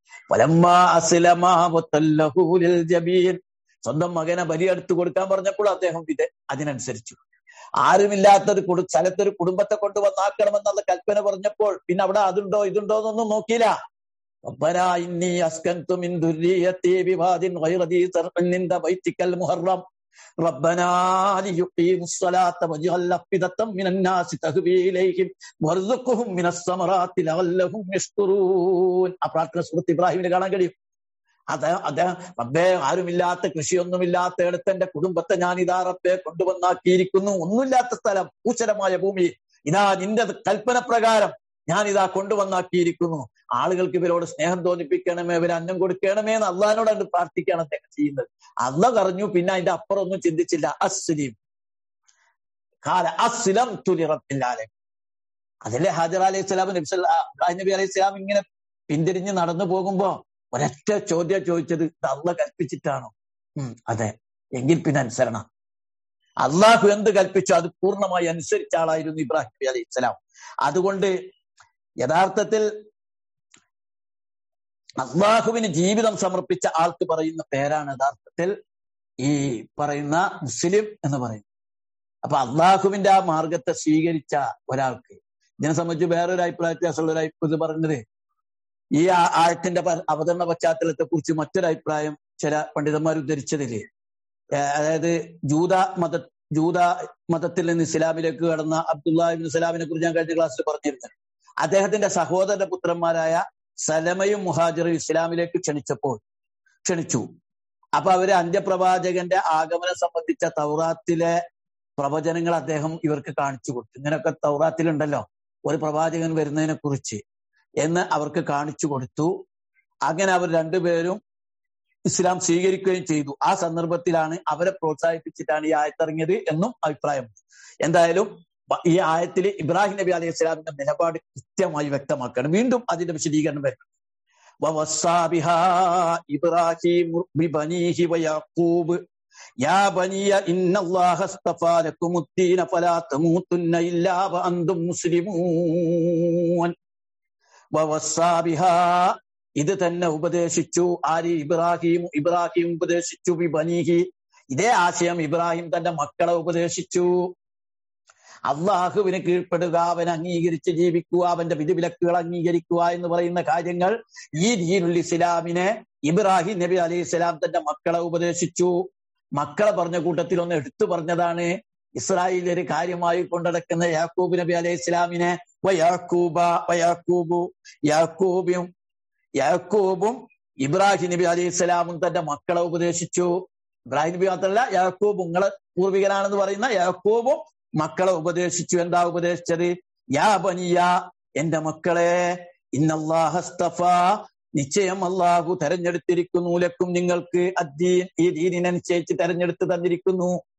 ജബീൻ സ്വന്തം മകനെ ബലിയെടുത്ത് കൊടുക്കാൻ പറഞ്ഞപ്പോൾ അദ്ദേഹം ഇത് അതിനനുസരിച്ചു ആരുമില്ലാത്തൊരു കുടു സ്ഥലത്തൊരു കുടുംബത്തെ കൊണ്ടുവന്നാക്കണമെന്നുള്ള കൽപ്പന പറഞ്ഞപ്പോൾ പിന്നെ അവിടെ അതുണ്ടോ ഇതുണ്ടോ എന്നൊന്നും നോക്കിയില്ല ربنا إني أسكنت من ذريتي بواد غير ذي زرع عند بيتك المحرم ربنا ليقيموا الصلاة واجعل أفئدة من الناس تهوي إليهم وارزقهم من الثمرات لعلهم يشكرون ആ പ്രാർത്ഥന സുഹൃത്ത് ഇബ്രാഹിമിന് കാണാൻ കഴിയും അദ്ദേഹം അദ്ദേഹം റബ്ബേ ആരുമില്ലാത്ത കൃഷിയൊന്നുമില്ലാത്ത ഇടത്ത് എന്റെ കുടുംബത്തെ ഞാൻ ഇതാ റബ്ബെ കൊണ്ടുവന്നാക്കിയിരിക്കുന്നു ഒന്നുമില്ലാത്ത സ്ഥലം ഭൂചരമായ ഭൂമി ഇതാ നിന്റെ കൽപ്പന പ്രകാരം ഞാൻ ഇതാ കൊണ്ടുവന്നാക്കിയിരിക്കുന്നു ആളുകൾക്ക് ഇവരോട് സ്നേഹം തോന്നിപ്പിക്കണമേ ഇവർ അന്നം കൊടുക്കണമേ എന്ന് അള്ളഹാനോടാണ് പ്രാർത്ഥിക്കുകയാണ് അദ്ദേഹം ചെയ്യുന്നത് അല്ല പറഞ്ഞു പിന്നെ അതിന്റെ അപ്പുറം ഒന്നും ചിന്തിച്ചില്ല അസ്ലീം കാല അസ്ലം തുലിറപ്പില്ലാലെ അതിലെ ഹാജർ അലൈഹി സ്വലാം നബി നബി അലൈഹി സ്വലാം ഇങ്ങനെ പിന്തിരിഞ്ഞ് നടന്നു പോകുമ്പോ ഒരൊറ്റ ചോദ്യം ചോദിച്ചത് ഇത് അള്ള കൽപ്പിച്ചിട്ടാണോ ഉം അതെ എങ്കിൽ പിന്നെ അനുസരണം അള്ളാഹു എന്ത് കൽപ്പിച്ചു അത് പൂർണ്ണമായി അനുസരിച്ച ആളായിരുന്നു ഇബ്രാഹിം നബി അലൈഹി സ്വലാം അതുകൊണ്ട് യഥാർത്ഥത്തിൽ അള്ളാഹുവിന് ജീവിതം സമർപ്പിച്ച ആൾക്ക് പറയുന്ന പേരാണ് യഥാർത്ഥത്തിൽ ഈ പറയുന്ന മുസ്ലിം എന്ന് പറയുന്നത് അപ്പൊ അള്ളാഹുവിന്റെ ആ മാർഗത്തെ സ്വീകരിച്ച ഒരാൾക്ക് ഇതിനെ സംബന്ധിച്ച് വേറൊരു അഭിപ്രായ വ്യത്യാസമുള്ള ഒരു ഇത് പറഞ്ഞത് ഈ ആയത്തിന്റെ അവതരണ പശ്ചാത്തലത്തെ കുറിച്ച് മറ്റൊരു അഭിപ്രായം ചില പണ്ഡിതന്മാർ ഉദ്ധരിച്ചതില് അതായത് ജൂത മത ജൂത മതത്തിൽ നിന്ന് ഇസ്ലാമിലേക്ക് കടന്ന അബ്ദുല്ലാഹിബിൻ ഇസ്ലാമിനെ കുറിച്ച് ഞാൻ കഴിഞ്ഞ ക്ലാസ്സിൽ പറഞ്ഞിരുന്നത് അദ്ദേഹത്തിന്റെ സഹോദര പുത്രന്മാരായ സലമയും മുഹാജിറും ഇസ്ലാമിലേക്ക് ക്ഷണിച്ചപ്പോൾ ക്ഷണിച്ചു അപ്പൊ അവര് അന്ത്യപ്രവാചകന്റെ ആഗമനം സംബന്ധിച്ച തൗറാത്തിലെ പ്രവചനങ്ങൾ അദ്ദേഹം ഇവർക്ക് കാണിച്ചു കൊടുത്തു ഇങ്ങനെയൊക്കെ തൗറാത്തിലുണ്ടല്ലോ ഒരു പ്രവാചകൻ വരുന്നതിനെ കുറിച്ച് എന്ന് അവർക്ക് കാണിച്ചു കൊടുത്തു അങ്ങനെ അവർ രണ്ടുപേരും ഇസ്ലാം സ്വീകരിക്കുകയും ചെയ്തു ആ സന്ദർഭത്തിലാണ് അവരെ പ്രോത്സാഹിപ്പിച്ചിട്ടാണ് ഈ ആയത്തിറങ്ങിയത് എന്നും അഭിപ്രായം എന്തായാലും ഈ ആയത്തിൽ ഇബ്രാഹിം നബി അലൈഹി സ്വലാമിന്റെ നിലപാട് കൃത്യമായി വ്യക്തമാക്കണം വീണ്ടും അതിന്റെ വിശദീകരണം വരണം ഇബ്രാഹിം يا بني إن الله اصطفى لكم الدين فلا تموتن إلا وأنتم مسلمون ووصى بها ഇത് തന്നെ ഉപദേശിച്ചു ആര് ഇബ്രാഹിം ഇബ്രാഹിം ഉപദേശിച്ചു ബനീഹി ഇതേ ആശയം ഇബ്രാഹിം തന്റെ മക്കളെ ഉപദേശിച്ചു അള്ളാഹുവിന് കീഴ്പ്പെടുക അവൻ അംഗീകരിച്ച് ജീവിക്കുക അവന്റെ വിധിവിലക്കുകൾ അംഗീകരിക്കുക എന്ന് പറയുന്ന കാര്യങ്ങൾ ഈ ദീനുൽ ഇസ്ലാമിനെ ഇബ്രാഹിം നബി അലൈഹി സ്വലാം തന്റെ മക്കളെ ഉപദേശിച്ചു മക്കളെ പറഞ്ഞ കൂട്ടത്തിൽ ഒന്ന് എടുത്തു പറഞ്ഞതാണ് ഇസ്രായേലിയര് കാര്യമായി കൊണ്ടടക്കുന്ന യാക്കൂബ് നബി അലൈഹി ഇസ്ലാമിനെ വയാക്കൂബ വയാക്കൂബു യാക്കൂബും യാക്കൂബും ഇബ്രാഹിം നബി അലൈഹി സ്വലാമും തന്റെ മക്കളെ ഉപദേശിച്ചു ഇബ്രാഹിം നബി മാത്രമല്ല യാക്കൂബ് നിങ്ങളെ പൂർവികനാണെന്ന് പറയുന്ന യാക്കൂബും മക്കളെ ഉപദേശിച്ചു എന്താ ഉപദേശിച്ചത് യാ ബനിയ എന്റെ മക്കളെ ഇന്നല്ലാഹസ്തഫ നിശ്ചയം അള്ളാഹു തെരഞ്ഞെടുത്തിരിക്കുന്നു ലക്കും നിങ്ങൾക്ക് അദ്ദീൻ ഈ ദീനിനനുസരിച്ച് തെരഞ്ഞെടുത്ത് തന്നിരിക്കുന്നു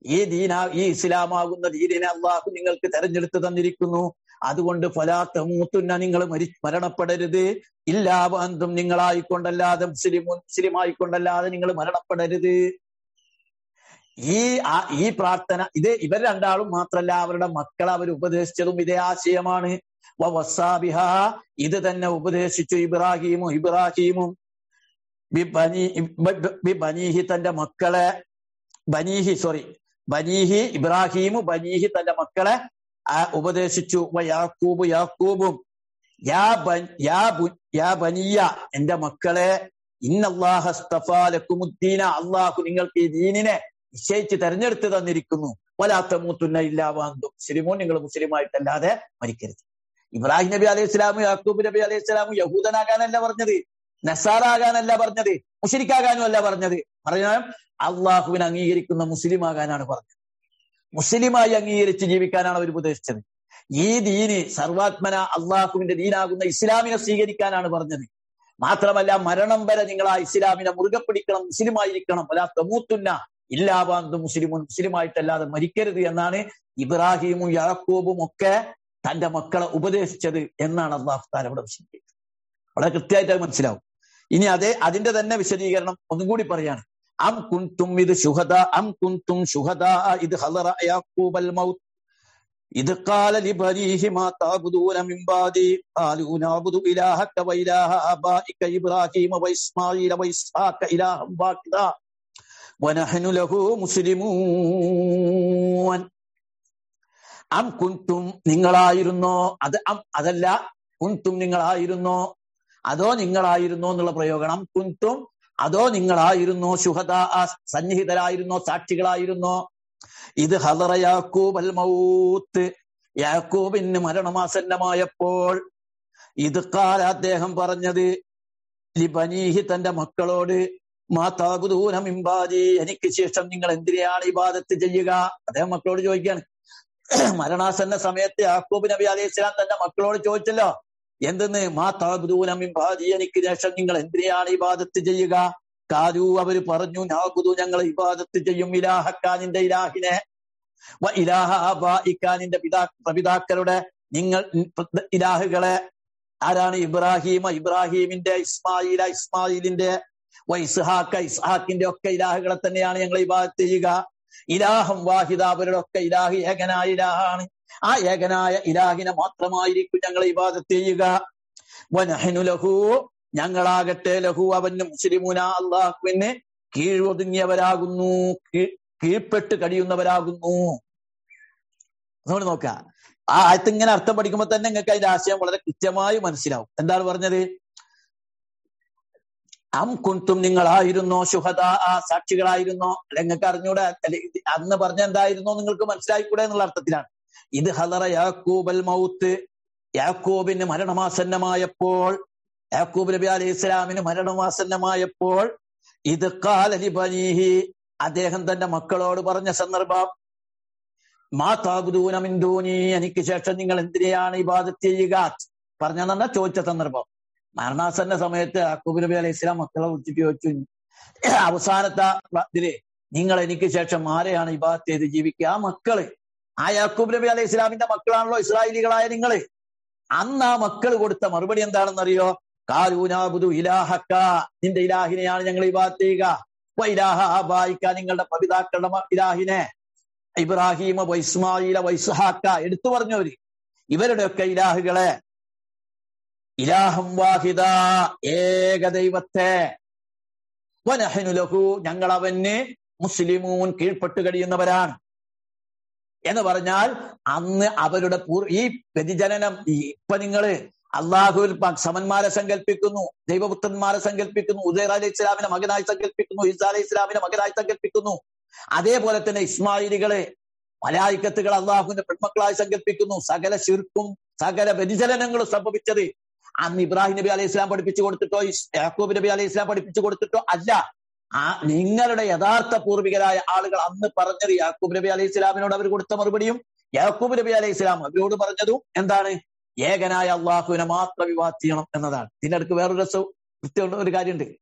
ഈ ദീന ഈ ഇസ്ലാമാകുന്ന ദീനിനെ അള്ളാഹു നിങ്ങൾക്ക് തെരഞ്ഞെടുത്ത് തന്നിരിക്കുന്നു അതുകൊണ്ട് ഫലാത്തമൂത്തുന്ന നിങ്ങൾ മരി മരണപ്പെടരുത് ഇല്ലാബന്ധം നിങ്ങളായിക്കൊണ്ടല്ലാതെ മുസ്ലിം മുസ്ലിം ആയിക്കൊണ്ടല്ലാതെ നിങ്ങൾ മരണപ്പെടരുത് ഈ ആ- ഈ പ്രാർത്ഥന ഇത് ഇവർ രണ്ടാളും മാത്രല്ല അവരുടെ മക്കളെ അവർ ഉപദേശിച്ചതും ഇതേ ആശയമാണ് വ വസ്സാബിഹ ഇത് തന്നെ ഉപദേശിച്ചു ഇബ്രാഹീമും ഇബ്രാഹീമും ബി ബനി ബ- ബി ബനീഹി തന്റെ മക്കളെ ബനീഹി സോറി ബനീഹി ഇബ്രാഹീമു ബനീഹി തന്റെ മക്കളെ ആ ഉപദേശിച്ചു വ യാക്കൂബ് യാക്കൂബും യാ ബൻ യാ ബു- യാ ബനിയ എന്റെ മക്കളെ ഇന്നല്ലാഹുദ്ദീന അള്ളാഹു നിങ്ങൾക്ക് ഈ ദീനിനെ നിശ്ചയിച്ച് തെരഞ്ഞെടുത്ത് തന്നിരിക്കുന്നു വലാത്ത മൂത്തുന്ന ഇല്ലാവാന്തും മുസ്ലിമോ നിങ്ങൾ മുസ്ലിമായിട്ടല്ലാതെ മരിക്കരുത് ഇബ്രാഹിം നബി അലൈഹി സ്വലാമു യാക്കൂബ് നബി അലൈഹി സ്വലാമു യഹൂദനാകാനല്ല പറഞ്ഞത് നസാറാകാനല്ല പറഞ്ഞത് മുഷരിക്കാകാനും അല്ല പറഞ്ഞത് പറഞ്ഞാൽ അള്ളാഹുവിനെ അംഗീകരിക്കുന്ന മുസ്ലിം ആകാനാണ് പറഞ്ഞത് മുസ്ലിമായി അംഗീകരിച്ച് ജീവിക്കാനാണ് അവർ ഉപദേശിച്ചത് ഈ ദീന് സർവാത്മന അള്ളാഹുവിന്റെ ദീനാകുന്ന ഇസ്ലാമിനെ സ്വീകരിക്കാനാണ് പറഞ്ഞത് മാത്രമല്ല മരണം വരെ നിങ്ങൾ ആ ഇസ്ലാമിനെ മുറുകെ പിടിക്കണം മുസ്ലിമായിരിക്കണം അല്ല തമൂത്തുന്ന ഇല്ലാവാന്തും മുസ്ലിമും മുസ്ലിമായിട്ടല്ലാതെ മരിക്കരുത് എന്നാണ് ഇബ്രാഹിമും യാക്കൂബും ഒക്കെ തന്റെ മക്കളെ ഉപദേശിച്ചത് എന്നാണ് അള്ളാഹു താൻ അവിടെ വിശദീകരിച്ചത് വളരെ കൃത്യമായിട്ട് അത് മനസ്സിലാവും ഇനി അതേ അതിന്റെ തന്നെ വിശദീകരണം ഒന്നും കൂടി പറയാണ് അം കുന്തും ഇത് ശുഹദ അം കുന്തും ശുഹദ ഇത് ഹലറ യാക്കൂബൽ മൗത്ത് إذ قال لبنيه ما تعبدون من بعدي قالوا نعبد إلهك وإله آبائك إبراهيم وإسماعيل وإسحاق إلها واحدا ونحن له مسلمون അം കുന്തും നിങ്ങളായിരുന്നോ അത് അം അതല്ല കുന്തും നിങ്ങളായിരുന്നോ അതോ നിങ്ങളായിരുന്നോ എന്നുള്ള പ്രയോഗം അം കുന്തും അതോ നിങ്ങളായിരുന്നോ ശുഹദ സന്നിഹിതരായിരുന്നോ സാക്ഷികളായിരുന്നോ ഇത് ഹലറ യാക്കൂബ് അൽ മൗത്ത് യാക്കൂബിന് മരണമാസന്നമായപ്പോൾ ഇത് കാല അദ്ദേഹം പറഞ്ഞത് ലിബനീഹി തന്റെ മക്കളോട് മാതാകുദൂന മിമ്പാദി എനിക്ക് ശേഷം നിങ്ങൾ എന്തിനെയാണ് ഇബാദത്ത് ചെയ്യുക അദ്ദേഹം മക്കളോട് ചോദിക്കാണ് മരണാസന്ന സമയത്ത് യാക്കൂബ് നബി അലൈഹി സ്വലാം തന്റെ മക്കളോട് ചോദിച്ചല്ലോ എന്തെന്ന് മാതാകുദൂന മിമ്പാദി എനിക്ക് ശേഷം നിങ്ങൾ എന്തിനെയാണ് ഇബാദത്ത് ചെയ്യുക കാലു അവര് പറഞ്ഞു നാകുതു ഞങ്ങൾ ഇബാദത്ത് ചെയ്യും ഇലാഹക്കാനിന്റെ ഇലാഹിനെ വ ഇലാഹ ആബായിക്കാനിന്റെ പിതാ പിതാക്കളുടെ നിങ്ങൾ ഇലാഹുകളെ ആരാണ് ഇബ്രാഹിമ ഇബ്രാഹിമിന്റെ ഇസ്മായില ഇസ്മായിലിന്റെ വ ഇസ്ഹാക്ക ഇസ്ഹാക്കിന്റെ ഒക്കെ ഇലാഹുകളെ തന്നെയാണ് ഞങ്ങൾ ഇബാദത്ത് ചെയ്യുക ഇലാഹം വാഹിദ അവരുടെ ഒക്കെ ഇലാഹി ഏകനായ ഇലാഹാണ് ആ ഏകനായ ഇലാഹിനെ മാത്രമായിരിക്കും ഞങ്ങൾ ഇബാദത്ത് ചെയ്യുക വനഹനു ലഹു ഞങ്ങളാകട്ടെ ലഹു അവന് മുസ്ലിമുന അള്ളാഹുവിന് കീഴൊതുങ്ങിയവരാകുന്നു കീഴ്പ്പെട്ട് കഴിയുന്നവരാകുന്നു അതുകൊണ്ട് നോക്ക ആ ആയത്ത് ഇങ്ങനെ അർത്ഥം പഠിക്കുമ്പോൾ തന്നെ നിങ്ങൾക്ക് അതിന്റെ ആശയം വളരെ കൃത്യമായി മനസ്സിലാവും എന്താണ് പറഞ്ഞത് അം കുന്തും നിങ്ങളായിരുന്നോ ശുഹദ ആ സാക്ഷികളായിരുന്നോ അല്ല നിങ്ങൾക്ക് അറിഞ്ഞൂടെ അന്ന് പറഞ്ഞ എന്തായിരുന്നോ നിങ്ങൾക്ക് മനസ്സിലായിക്കൂടെ എന്നുള്ള അർത്ഥത്തിലാണ് ഇത് ഹലറ യാക്കൂബൽ മൗത്ത് യാക്കൂബിന് മരണമാസന്നമായപ്പോൾ യാക്കൂബ് നബി അലൈഹി ഇസ്ലാമിന് മരണമാസന്നമായപ്പോൾ ഇത് കാലലി ബനീഹി അദ്ദേഹം തന്റെ മക്കളോട് പറഞ്ഞ സന്ദർഭം മാ താബുദൂന മിന്ദൂനി എനിക്ക് ശേഷം നിങ്ങൾ എന്തിനെയാണ് ഇബാദത്ത് ചെയ്യുക പറഞ്ഞ ചോദിച്ച സന്ദർഭം മരണാസന്ന സമയത്ത് യാക്കൂബ് നബി അലൈഹി ഇസ്ലാം മക്കളെ വിളിച്ചിട്ട് ചോദിച്ചു അവസാനത്തെ ഇതില് നിങ്ങൾ എനിക്ക് ശേഷം ആരെയാണ് ഇബാദത്ത് ചെയ്ത് ജീവിക്കുക ആ മക്കള് ആ യാക്കൂബ് നബി അലൈഹി ഇസ്ലാമിന്റെ മക്കളാണല്ലോ ഇസ്രായേലികളായ നിങ്ങള് അന്ന് ആ മക്കൾ കൊടുത്ത മറുപടി എന്താണെന്നറിയോ കാലൂനാബുദു ഇലാഹക്ക നിന്റെ ഇലാഹിനെയാണ് ഞങ്ങൾ ഇബാദത്ത് ചെയ്യുക വൈലാഹ ആബായിക്ക നിങ്ങളുടെ പപിതാക്കളുടെ ഇലാഹിനെ ഇബ്രാഹിമ വൈസ്മായില വൈസ്ഹാക്ക എടുത്തു പറഞ്ഞവര് ഇവരുടെയൊക്കെ ഇലാഹുകളെ ഇലാഹം വാഹിദ ഏക ദൈവത്തെ വനഹനുലഹു ഞങ്ങൾ അവന് മുസ്ലിമൂൻ കീഴ്പ്പെട്ട് കഴിയുന്നവരാണ് എന്ന് പറഞ്ഞാൽ അന്ന് അവരുടെ പൂർ ഈ വ്യതിജനനം ഇപ്പൊ നിങ്ങള് അള്ളാഹുവിൽ സമന്മാരെ സങ്കല്പിക്കുന്നു ദൈവപുത്രന്മാരെ സങ്കല്പിക്കുന്നു ഉദയർ അലി ഇസ്ലാമിനെ മകനായി സങ്കല്പിക്കുന്നു ഈസ അലി ഇസ്ലാമിനെ മകനായി സങ്കല്പിക്കുന്നു അതേപോലെ തന്നെ ഇസ്മായിലികളെ മലായിക്കത്തുകൾ അള്ളാഹുവിന്റെ പെൺമക്കളായി സങ്കല്പിക്കുന്നു സകല ശിർക്കും സകല വ്യതിചലനങ്ങളും സംഭവിച്ചത് അന്ന് ഇബ്രാഹിം നബി അലൈഹി ഇസ്ലാം പഠിപ്പിച്ചു കൊടുത്തിട്ടോ യാക്കൂബ് നബി അലൈഹി ഇസ്ലാം പഠിപ്പിച്ചു കൊടുത്തിട്ടോ അല്ല ആ നിങ്ങളുടെ യഥാർത്ഥ പൂർവികരായ ആളുകൾ അന്ന് പറഞ്ഞത് യാക്കൂബ് നബി അലൈഹി ഇസ്ലാമിനോട് അവർ കൊടുത്ത മറുപടിയും യാക്കൂബ് നബി അലൈഹി ഇസ്ലാം അവരോട് പറഞ്ഞതും എന്താണ് ഏകനായ അള്ളാഹുവിനെ മാത്രം വിവാദ ചെയ്യണം എന്നതാണ് ഇതിന്റെ അടുക്ക് വേറൊരു രസവും കൃത്യമുള്ള ഒരു കാര്യമുണ്ട്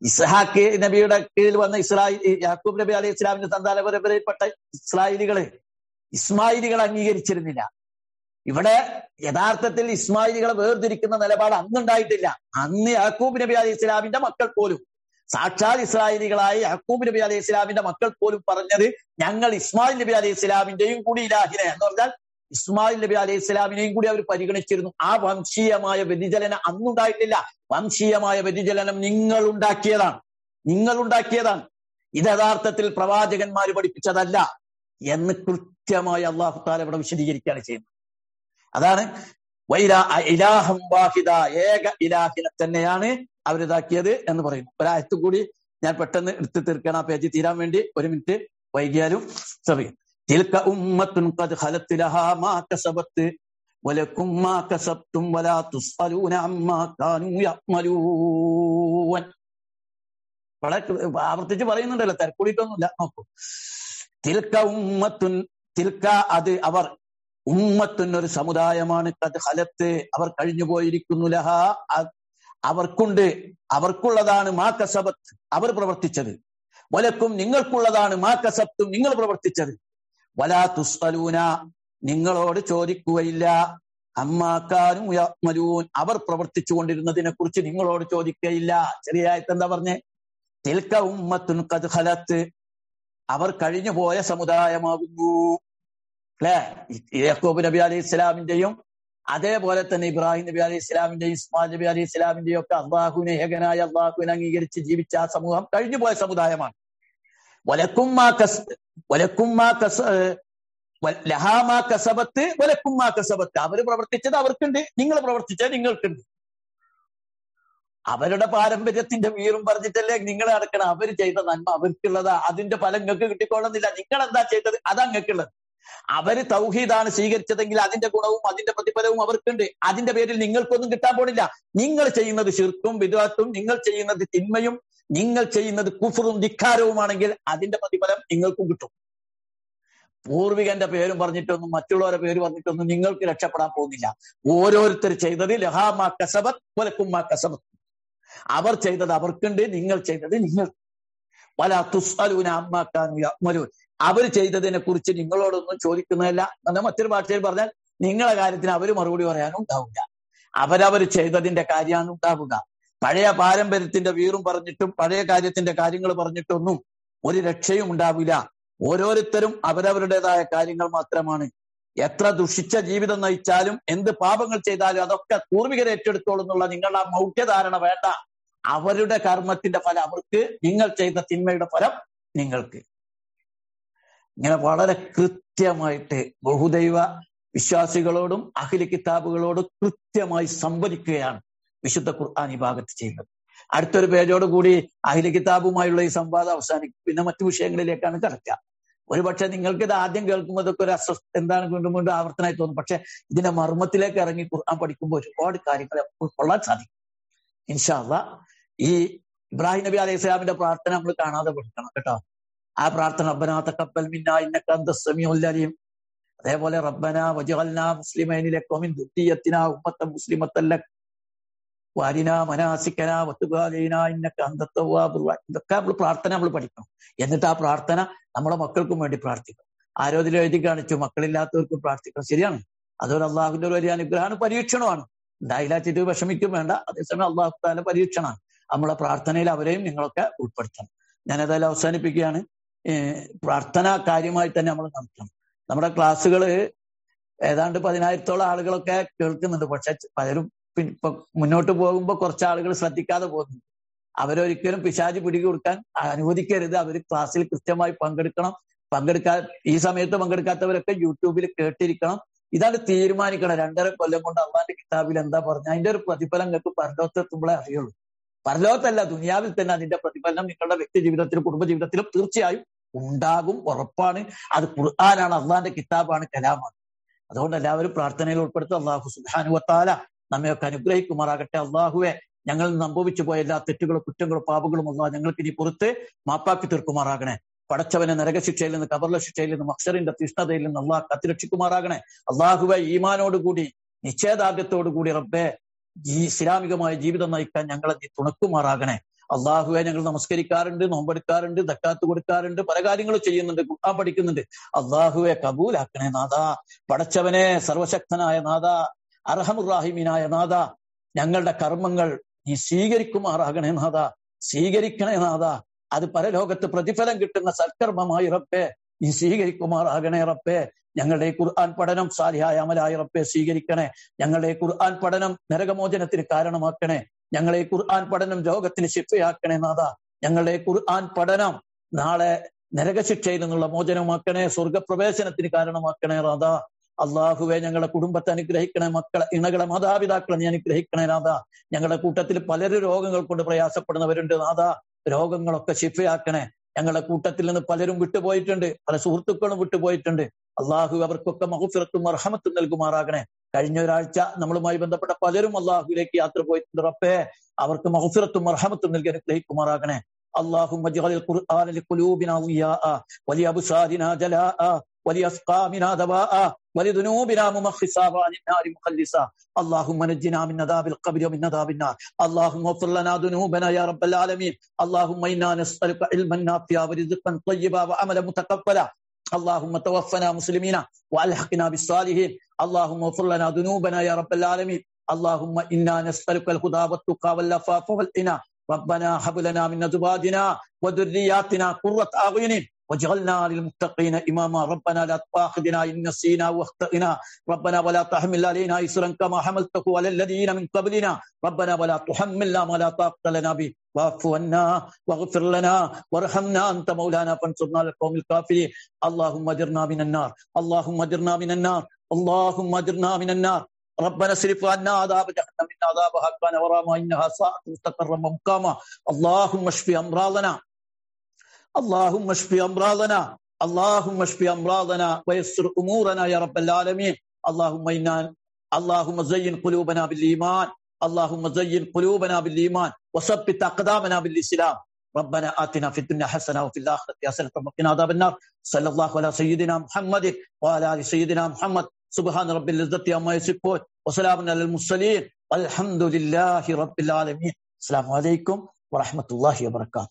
ഇസ്ഹാഖ് നബിയുടെ കീഴിൽ വന്ന ഇസ്രായേൽ യാക്കൂബ് നബി അലൈഹി ഇസ്ലാമിന്റെ സന്താന പരമ്പരയിൽപ്പെട്ട ഇസ്രായേലികള് ഇസ്മായിലികൾ അംഗീകരിച്ചിരുന്നില്ല ഇവിടെ യഥാർത്ഥത്തിൽ ഇസ്മായിലികളെ വേർതിരിക്കുന്ന നിലപാട് അന്നുണ്ടായിട്ടില്ല അന്ന് യാക്കൂബ് നബി അലൈഹി ഇസ്ലാമിന്റെ മക്കൾ പോലും സാക്ഷാൽ ഇസ്രായേലികളായ യാക്കൂബ് നബി അലൈഹി ഇസ്ലാമിന്റെ മക്കൾ പോലും പറഞ്ഞത് ഞങ്ങൾ ഇസ്മായിൽ നബി അലൈഹി ഇസ്ലാമിന്റെയും കൂടി ഇലാഹിനെ എന്ന് പറഞ്ഞാൽ ഇസ്മായിൽ നബി അലൈഹി ഇസ്ലാമിനെയും കൂടി അവർ പരിഗണിച്ചിരുന്നു ആ വംശീയമായ വ്യതിചലനം അന്നുണ്ടായിട്ടില്ല വംശീയമായ വ്യതിചലനം നിങ്ങൾ ഉണ്ടാക്കിയതാണ് നിങ്ങൾ ഉണ്ടാക്കിയതാണ് ഇത് യഥാർത്ഥത്തിൽ പ്രവാചകന്മാർ പഠിപ്പിച്ചതല്ല എന്ന് കൃത്യമായി അള്ളാഹു താല ഇവിടെ വിശദീകരിക്കുകയാണ് ചെയ്യുന്നത് അതാണ് വൈലാ ഇലാഹം വാഹിദ ഏക ഇലാഹിനെ തന്നെയാണ് അവരിതാക്കിയത് എന്ന് പറയുന്നു ഒരായത്ത് കൂടി ഞാൻ പെട്ടെന്ന് എടുത്തു തീർക്കണം ആ പേജ് തീരാൻ വേണ്ടി ഒരു മിനിറ്റ് വൈകിയാലും ചെറിയ തിൽക്ക ഉമ്മത്തുൻ ഖദ് ഖലത്ത് ലഹാ മാ കസബത്ത് വലക്കും മാ കസബ്തും വലാ തുസ്അലൂന അമ്മാ കാനൂ യഅ്മലൂൻ വളരെ ആവർത്തിച്ച് പറയുന്നുണ്ടല്ലോ തിരക്കൂടിയിട്ടൊന്നുമില്ല നോക്കൂ തിൽക്ക ഉമ്മത്തുൻ തിൽക്ക അത് അവർ ഉമ്മത്തുൻ ഒരു സമുദായമാണ് കത് ഹലത്ത് അവർ കഴിഞ്ഞു പോയിരിക്കുന്നു ലഹ അവർക്കുണ്ട് അവർക്കുള്ളതാണ് മാ കസബത്ത് അവർ പ്രവർത്തിച്ചത് വലക്കും നിങ്ങൾക്കുള്ളതാണ് മാ കസബത്തും നിങ്ങൾ പ്രവർത്തിച്ചത് വലാ തുസ്അലൂന നിങ്ങളോട് ചോദിക്കുകയില്ല അമ്മാക്കാനും യഅ്മലൂൻ അവർ പ്രവർത്തിച്ചു കൊണ്ടിരുന്നതിനെ കുറിച്ച് നിങ്ങളോട് ചോദിക്കുകയില്ല ചെറിയായിട്ട് എന്താ പറഞ്ഞേ തിൽക്ക ഉമ്മത്തുൻ കത് ഹലത്ത് അവർ കഴിഞ്ഞു പോയ സമുദായമാകുന്നു അല്ലെ യാക്കൂബ് നബി അലൈഹി ഇസ്ലാമിന്റെയും അതേപോലെ തന്നെ ഇബ്രാഹിം നബി അലൈഹി ഇസ്ലാമിന്റെയും ഇസ്മാൽ നബി അലൈഹി ഇസ്ലാമിന്റെയും ഒക്കെ അള്ളാഹുവിനെ ഏകനായ അള്ളാഹുവിനെ അംഗീകരിച്ച് ജീവിച്ച ആ സമൂഹം കഴിഞ്ഞു പോയ സമുദായമാണ് വലക്കുമ്മാ കസ് വലക്കുമ്മാ കസ് ലഹാമാ കസബത്ത് വലക്കുമ്മാ കസബത്ത് അവര് പ്രവർത്തിച്ചത് അവർക്കുണ്ട് നിങ്ങൾ പ്രവർത്തിച്ചത് നിങ്ങൾക്കുണ്ട് അവരുടെ പാരമ്പര്യത്തിന്റെ വീറും പറഞ്ഞിട്ടല്ലേ നിങ്ങൾ നടക്കണം അവര് ചെയ്ത നന്മ അവർക്കുള്ളതാ അതിന്റെ ഫലം നിങ്ങൾക്ക് കിട്ടിക്കൊള്ളുന്നില്ല നിങ്ങൾ എന്താ ചെയ്തത് അത് അങ്ങക്കുള്ളത് അവര് തൗഹീദാണ് സ്വീകരിച്ചതെങ്കിൽ അതിന്റെ ഗുണവും അതിന്റെ പ്രതിഫലവും അവർക്കുണ്ട് അതിന്റെ പേരിൽ നിങ്ങൾക്കൊന്നും കിട്ടാൻ പോണില്ല നിങ്ങൾ ചെയ്യുന്നത് ശിർക്കും വിദ്വാത്തും നിങ്ങൾ ചെയ്യുന്നത് തിന്മയും നിങ്ങൾ ചെയ്യുന്നത് കുഫറും ധിക്കാരവുമാണെങ്കിൽ അതിന്റെ പ്രതിഫലം നിങ്ങൾക്കും കിട്ടും പൂർവികന്റെ പേരും പറഞ്ഞിട്ടൊന്നും മറ്റുള്ളവരുടെ പേര് പറഞ്ഞിട്ടൊന്നും നിങ്ങൾക്ക് രക്ഷപ്പെടാൻ പോകുന്നില്ല ഓരോരുത്തർ ചെയ്തത് ലഹാമാ കസബത്ത് കൊലക്കുമാ കസബത്ത് അവർ ചെയ്തത് അവർക്കുണ്ട് നിങ്ങൾ ചെയ്തത് നിങ്ങൾ വല തുസ്അലൂന അമ്മാക്കാനു യഅ്മലൂൻ അവർ ചെയ്തതിനെ കുറിച്ച് നിങ്ങളോടൊന്നും ചോദിക്കുന്നതല്ല എന്നാൽ മറ്റൊരു ഭാഷയിൽ പറഞ്ഞാൽ നിങ്ങളെ കാര്യത്തിന് അവർ മറുപടി പറയാനും ഉണ്ടാവില്ല അവരവർ ചെയ്തതിന്റെ കാര്യമാണ് ഉണ്ടാവുക പഴയ പാരമ്പര്യത്തിന്റെ വീറും പറഞ്ഞിട്ടും പഴയ കാര്യത്തിന്റെ കാര്യങ്ങൾ പറഞ്ഞിട്ടൊന്നും ഒരു രക്ഷയും ഉണ്ടാവില്ല ഓരോരുത്തരും അവരവരുടേതായ കാര്യങ്ങൾ മാത്രമാണ് എത്ര ദുഷിച്ച ജീവിതം നയിച്ചാലും എന്ത് പാപങ്ങൾ ചെയ്താലും അതൊക്കെ പൂർവികർ ഏറ്റെടുത്തോളും എന്നുള്ള നിങ്ങളുടെ ആ മൗഢ്യധാരണ വേണ്ട അവരുടെ കർമ്മത്തിന്റെ ഫലം അവർക്ക് നിങ്ങൾ ചെയ്ത തിന്മയുടെ ഫലം നിങ്ങൾക്ക് ഇങ്ങനെ വളരെ കൃത്യമായിട്ട് ബഹുദൈവ വിശ്വാസികളോടും അഖില കിതാബുകളോടും കൃത്യമായി സംവദിക്കുകയാണ് വിശുദ്ധ ഖുർആൻ ഈ ഭാഗത്ത് ചെയ്യുന്നത് അടുത്തൊരു പേജോട് കൂടി അഖില കിതാബുമായുള്ള ഈ സംവാദം അവസാനിക്കും പിന്നെ മറ്റു വിഷയങ്ങളിലേക്കാണ് കടക്കുക ഒരുപക്ഷെ നിങ്ങൾക്ക് ഇത് ആദ്യം കേൾക്കുമ്പോൾ ഇതൊക്കെ ഒരു അസ്വസ്ഥ എന്താണ് വീണ്ടും വീണ്ടും ആവർത്തനമായി തോന്നും പക്ഷെ ഇതിന്റെ മർമ്മത്തിലേക്ക് ഇറങ്ങി ഖുർആൻ പഠിക്കുമ്പോൾ ഒരുപാട് കാര്യങ്ങൾ ഉൾക്കൊള്ളാൻ സാധിക്കും ഇൻഷാല്ല ഈ ഇബ്രാഹിം നബി അലൈഹി സ്വലാമിന്റെ പ്രാർത്ഥന നമ്മൾ കാണാതെ പഠിക്കണം കേട്ടോ ആ പ്രാർത്ഥന റബ്ബന തഖബ്ബൽ മിന്നാ ഇന്നക അന്തസ് സമീഉൽ അലീം അതേപോലെ റബ്ബന വജഅൽനാ മുസ്ലിമൈനി ലക വമിൻ ദുർരിയത്തിനാ ഉമ്മത്തൻ മുസ്ലിമത്തൻ ലക വാരിന മനാസിക്കന വത്തുബാലീന ഇന്നക അന്തത് തവ്വാബുർ റഹീം ഇതൊക്കെ നമ്മൾ പ്രാർത്ഥന നമ്മൾ പഠിക്കണം എന്നിട്ട് ആ പ്രാർത്ഥന നമ്മുടെ മക്കൾക്കും വേണ്ടി പ്രാർത്ഥിക്കണം ആരോതിൽ എഴുതി കാണിച്ചു മക്കളില്ലാത്തവർക്കും പ്രാർത്ഥിക്കണം ശരിയാണ് അതൊരു അള്ളാഹുവിന്റെ ഒരു വലിയ അനുഗ്രഹമാണ് പരീക്ഷണമാണ് ഉണ്ടായില്ലാച്ചിട്ട് വിഷമിക്കും വേണ്ട അതേസമയം അള്ളാഹു താല പരീക്ഷണമാണ് നമ്മളെ പ്രാർത്ഥനയിൽ അവരെയും നിങ്ങളൊക്കെ ഉൾപ്പെടുത്തണം ഞാൻ ഏതായാലും അവസാനിപ്പിക്കുകയാണ് പ്രാർത്ഥന കാര്യമായി തന്നെ നമ്മൾ നടത്തണം നമ്മുടെ ക്ലാസ്സുകൾ ഏതാണ്ട് പതിനായിരത്തോളം ആളുകളൊക്കെ കേൾക്കുന്നുണ്ട് പക്ഷെ പലരും ഇപ്പൊ മുന്നോട്ട് പോകുമ്പോൾ കുറച്ച് ആളുകൾ ശ്രദ്ധിക്കാതെ പോകുന്നു അവരൊരിക്കലും പിശാചി പിടികി കൊടുക്കാൻ അനുവദിക്കരുത് അവർ ക്ലാസ്സിൽ കൃത്യമായി പങ്കെടുക്കണം പങ്കെടുക്കാ ഈ സമയത്ത് പങ്കെടുക്കാത്തവരൊക്കെ യൂട്യൂബിൽ കേട്ടിരിക്കണം ഇതാണ് തീരുമാനിക്കണം രണ്ടര കൊല്ലം കൊണ്ട് അള്ളാന്റെ കിതാബിൽ എന്താ പറഞ്ഞ അതിന്റെ ഒരു പ്രതിഫലം നിങ്ങൾക്ക് പരലോകത്തെത്തുമ്പോഴേ അറിയുള്ളൂ പരലോകത്തല്ല ദുനിയാവിൽ തന്നെ അതിന്റെ പ്രതിഫലനം നിങ്ങളുടെ വ്യക്തി ജീവിതത്തിലും കുടുംബ ജീവിതത്തിലും തീർച്ചയായും ഉണ്ടാകും ഉറപ്പാണ് അത് ഖുർആനാണ് അള്ളാന്റെ കിതാബാണ് കലാമാണ് അതുകൊണ്ട് എല്ലാവരും പ്രാർത്ഥനയിൽ ഉൾപ്പെടുത്തുക അള്ളാഹു സുബാനുവത്താല നമ്മയൊക്കെ അനുഗ്രഹിക്കുമാറാകട്ടെ അള്ളാഹുവെ ഞങ്ങൾ സംഭവിച്ചു പോയ എല്ലാ തെറ്റുകളും കുറ്റങ്ങളും പാപങ്ങളും അള്ളാഹ് ഞങ്ങൾക്ക് ഇനി പുറത്ത് മാപ്പാക്കി തീർക്കുമാറാകണേ പടച്ചവനെ നരകശിക്ഷയിൽ നിന്ന് കബർല ശിക്ഷയിൽ നിന്നും അക്ഷറിന്റെ തീഷ്ണതയിൽ നിന്ന് അള്ളാഹ് കത്തിരക്ഷിക്കുമാറാകണേ അള്ളാഹുവെ ഈമാനോടുകൂടി നിശ്ചയദാർഢ്യത്തോടുകൂടി റബ്ബെ ഈ ഇസ്ലാമികമായ ജീവിതം നയിക്കാൻ ഞങ്ങളെ നീ തുണക്കുമാറാകണേ അള്ളാഹുവെ ഞങ്ങൾ നമസ്കരിക്കാറുണ്ട് നോമ്പെടുക്കാറുണ്ട് ദക്കാത്ത് കൊടുക്കാറുണ്ട് പല കാര്യങ്ങളും ചെയ്യുന്നുണ്ട് ഖുർആൻ പഠിക്കുന്നുണ്ട് അള്ളാഹുവെ കബൂലാക്കണേ നാഥ പടച്ചവനെ സർവശക്തനായ നാഥ അർഹമുറാഹിമീനായ നാഥ ഞങ്ങളുടെ കർമ്മങ്ങൾ നീ സ്വീകരിക്കുമാറാകണേ നാഥ സ്വീകരിക്കണേ നാഥ അത് പരലോകത്ത് പ്രതിഫലം കിട്ടുന്ന സൽക്കർമ്മമായി റബ്ബേ നീ സ്വീകരിക്കുമാറാകണേ റബ്ബേ ഞങ്ങളുടെ ഈ ഖുർആൻ പഠനം സാലിഹായ അമലായ റബ്ബെ സ്വീകരിക്കണേ ഞങ്ങളുടെ ഈ ഖുർആൻ പഠനം നരകമോചനത്തിന് കാരണമാക്കണേ ഞങ്ങളെ ഈ ഖുർആൻ പഠനം രോഗത്തിന് ശിഫയാക്കണേ നാഥ ഞങ്ങളുടെ ഈ ഖുർആൻ പഠനം നാളെ നരകശിക്ഷയിൽ നിന്നുള്ള മോചനമാക്കണേ സ്വർഗപ്രവേശനത്തിന് കാരണമാക്കണേ നാഥ അള്ളാഹുവെ ഞങ്ങളുടെ കുടുംബത്തെ അനുഗ്രഹിക്കണേ മക്കളെ ഇണകളെ മാതാപിതാക്കളെ നീ അനുഗ്രഹിക്കണേ നാഥ ഞങ്ങളുടെ കൂട്ടത്തിൽ പലരും രോഗങ്ങൾ കൊണ്ട് പ്രയാസപ്പെടുന്നവരുണ്ട് നാഥ രോഗങ്ങളൊക്കെ ശിഫയാക്കണേ ഞങ്ങളുടെ കൂട്ടത്തിൽ നിന്ന് പലരും വിട്ടുപോയിട്ടുണ്ട് പല സുഹൃത്തുക്കളും വിട്ടുപോയിട്ടുണ്ട് അള്ളാഹു അവർക്കൊക്കെ മഹുഫിറത്തും അർഹമത്തും നൽകുമാറാകണേ കഴിഞ്ഞ ഒരാഴ്ച നമ്മളുമായി ബന്ധപ്പെട്ട പലരും അള്ളാഹുവിലേക്ക് യാത്ര പോയിട്ടുണ്ട് റബ്ബേ അവർക്ക് മഹുഫിറത്തും അർഹമത്തും നൽകി അനുഗ്രഹിക്കുമാറാകണേ اللهم اجعل القرآن لقلوبنا ضياء ولأبصارنا جلاء ولأسقامنا دواء ولذنوبنا ممخصا وعن النار مخلصا اللهم نجنا من عذاب القبر ومن عذاب النار اللهم اغفر لنا ذنوبنا يا رب العالمين اللهم انا نسألك علما نافعا ورزقا طيبا وعملا متقبلا اللهم توفنا مسلمين والحقنا بالصالحين اللهم اغفر لنا ذنوبنا يا رب العالمين اللهم انا نسألك الهدى والتقى والعفاف والغنى ربنا هب لنا من ازواجنا وذرياتنا قرة اعين واجعلنا للمتقين اماما ربنا لا تؤاخذنا ان نسينا واخطانا ربنا ولا تحمل علينا اسرا كما حملته على الذين من قبلنا ربنا ولا تحملنا ما لا طاقه لنا به واعف عنا واغفر لنا وارحمنا انت مولانا فانصرنا على القوم الكافرين اللهم اجرنا من النار اللهم اجرنا من النار اللهم اجرنا من النار ربنا اصرف عنا عذاب جهنم ان عذابها كان غراما انها ساءت مستقرا ومقاما اللهم اشف امراضنا اللهم اشف امراضنا اللهم اشف امراضنا ويسر امورنا يا رب العالمين اللهم انا اللهم زين قلوبنا بالايمان اللهم زين قلوبنا بالايمان وثبت اقدامنا بالاسلام ربنا اتنا في الدنيا حسنه وفي الاخره حسنه وقنا عذاب النار صلى الله على سيدنا محمد وعلى ال سيدنا محمد سبحان رب العزه عما يصفون وسلام على المرسلين والحمد لله رب العالمين السلام عليكم ورحمه الله وبركاته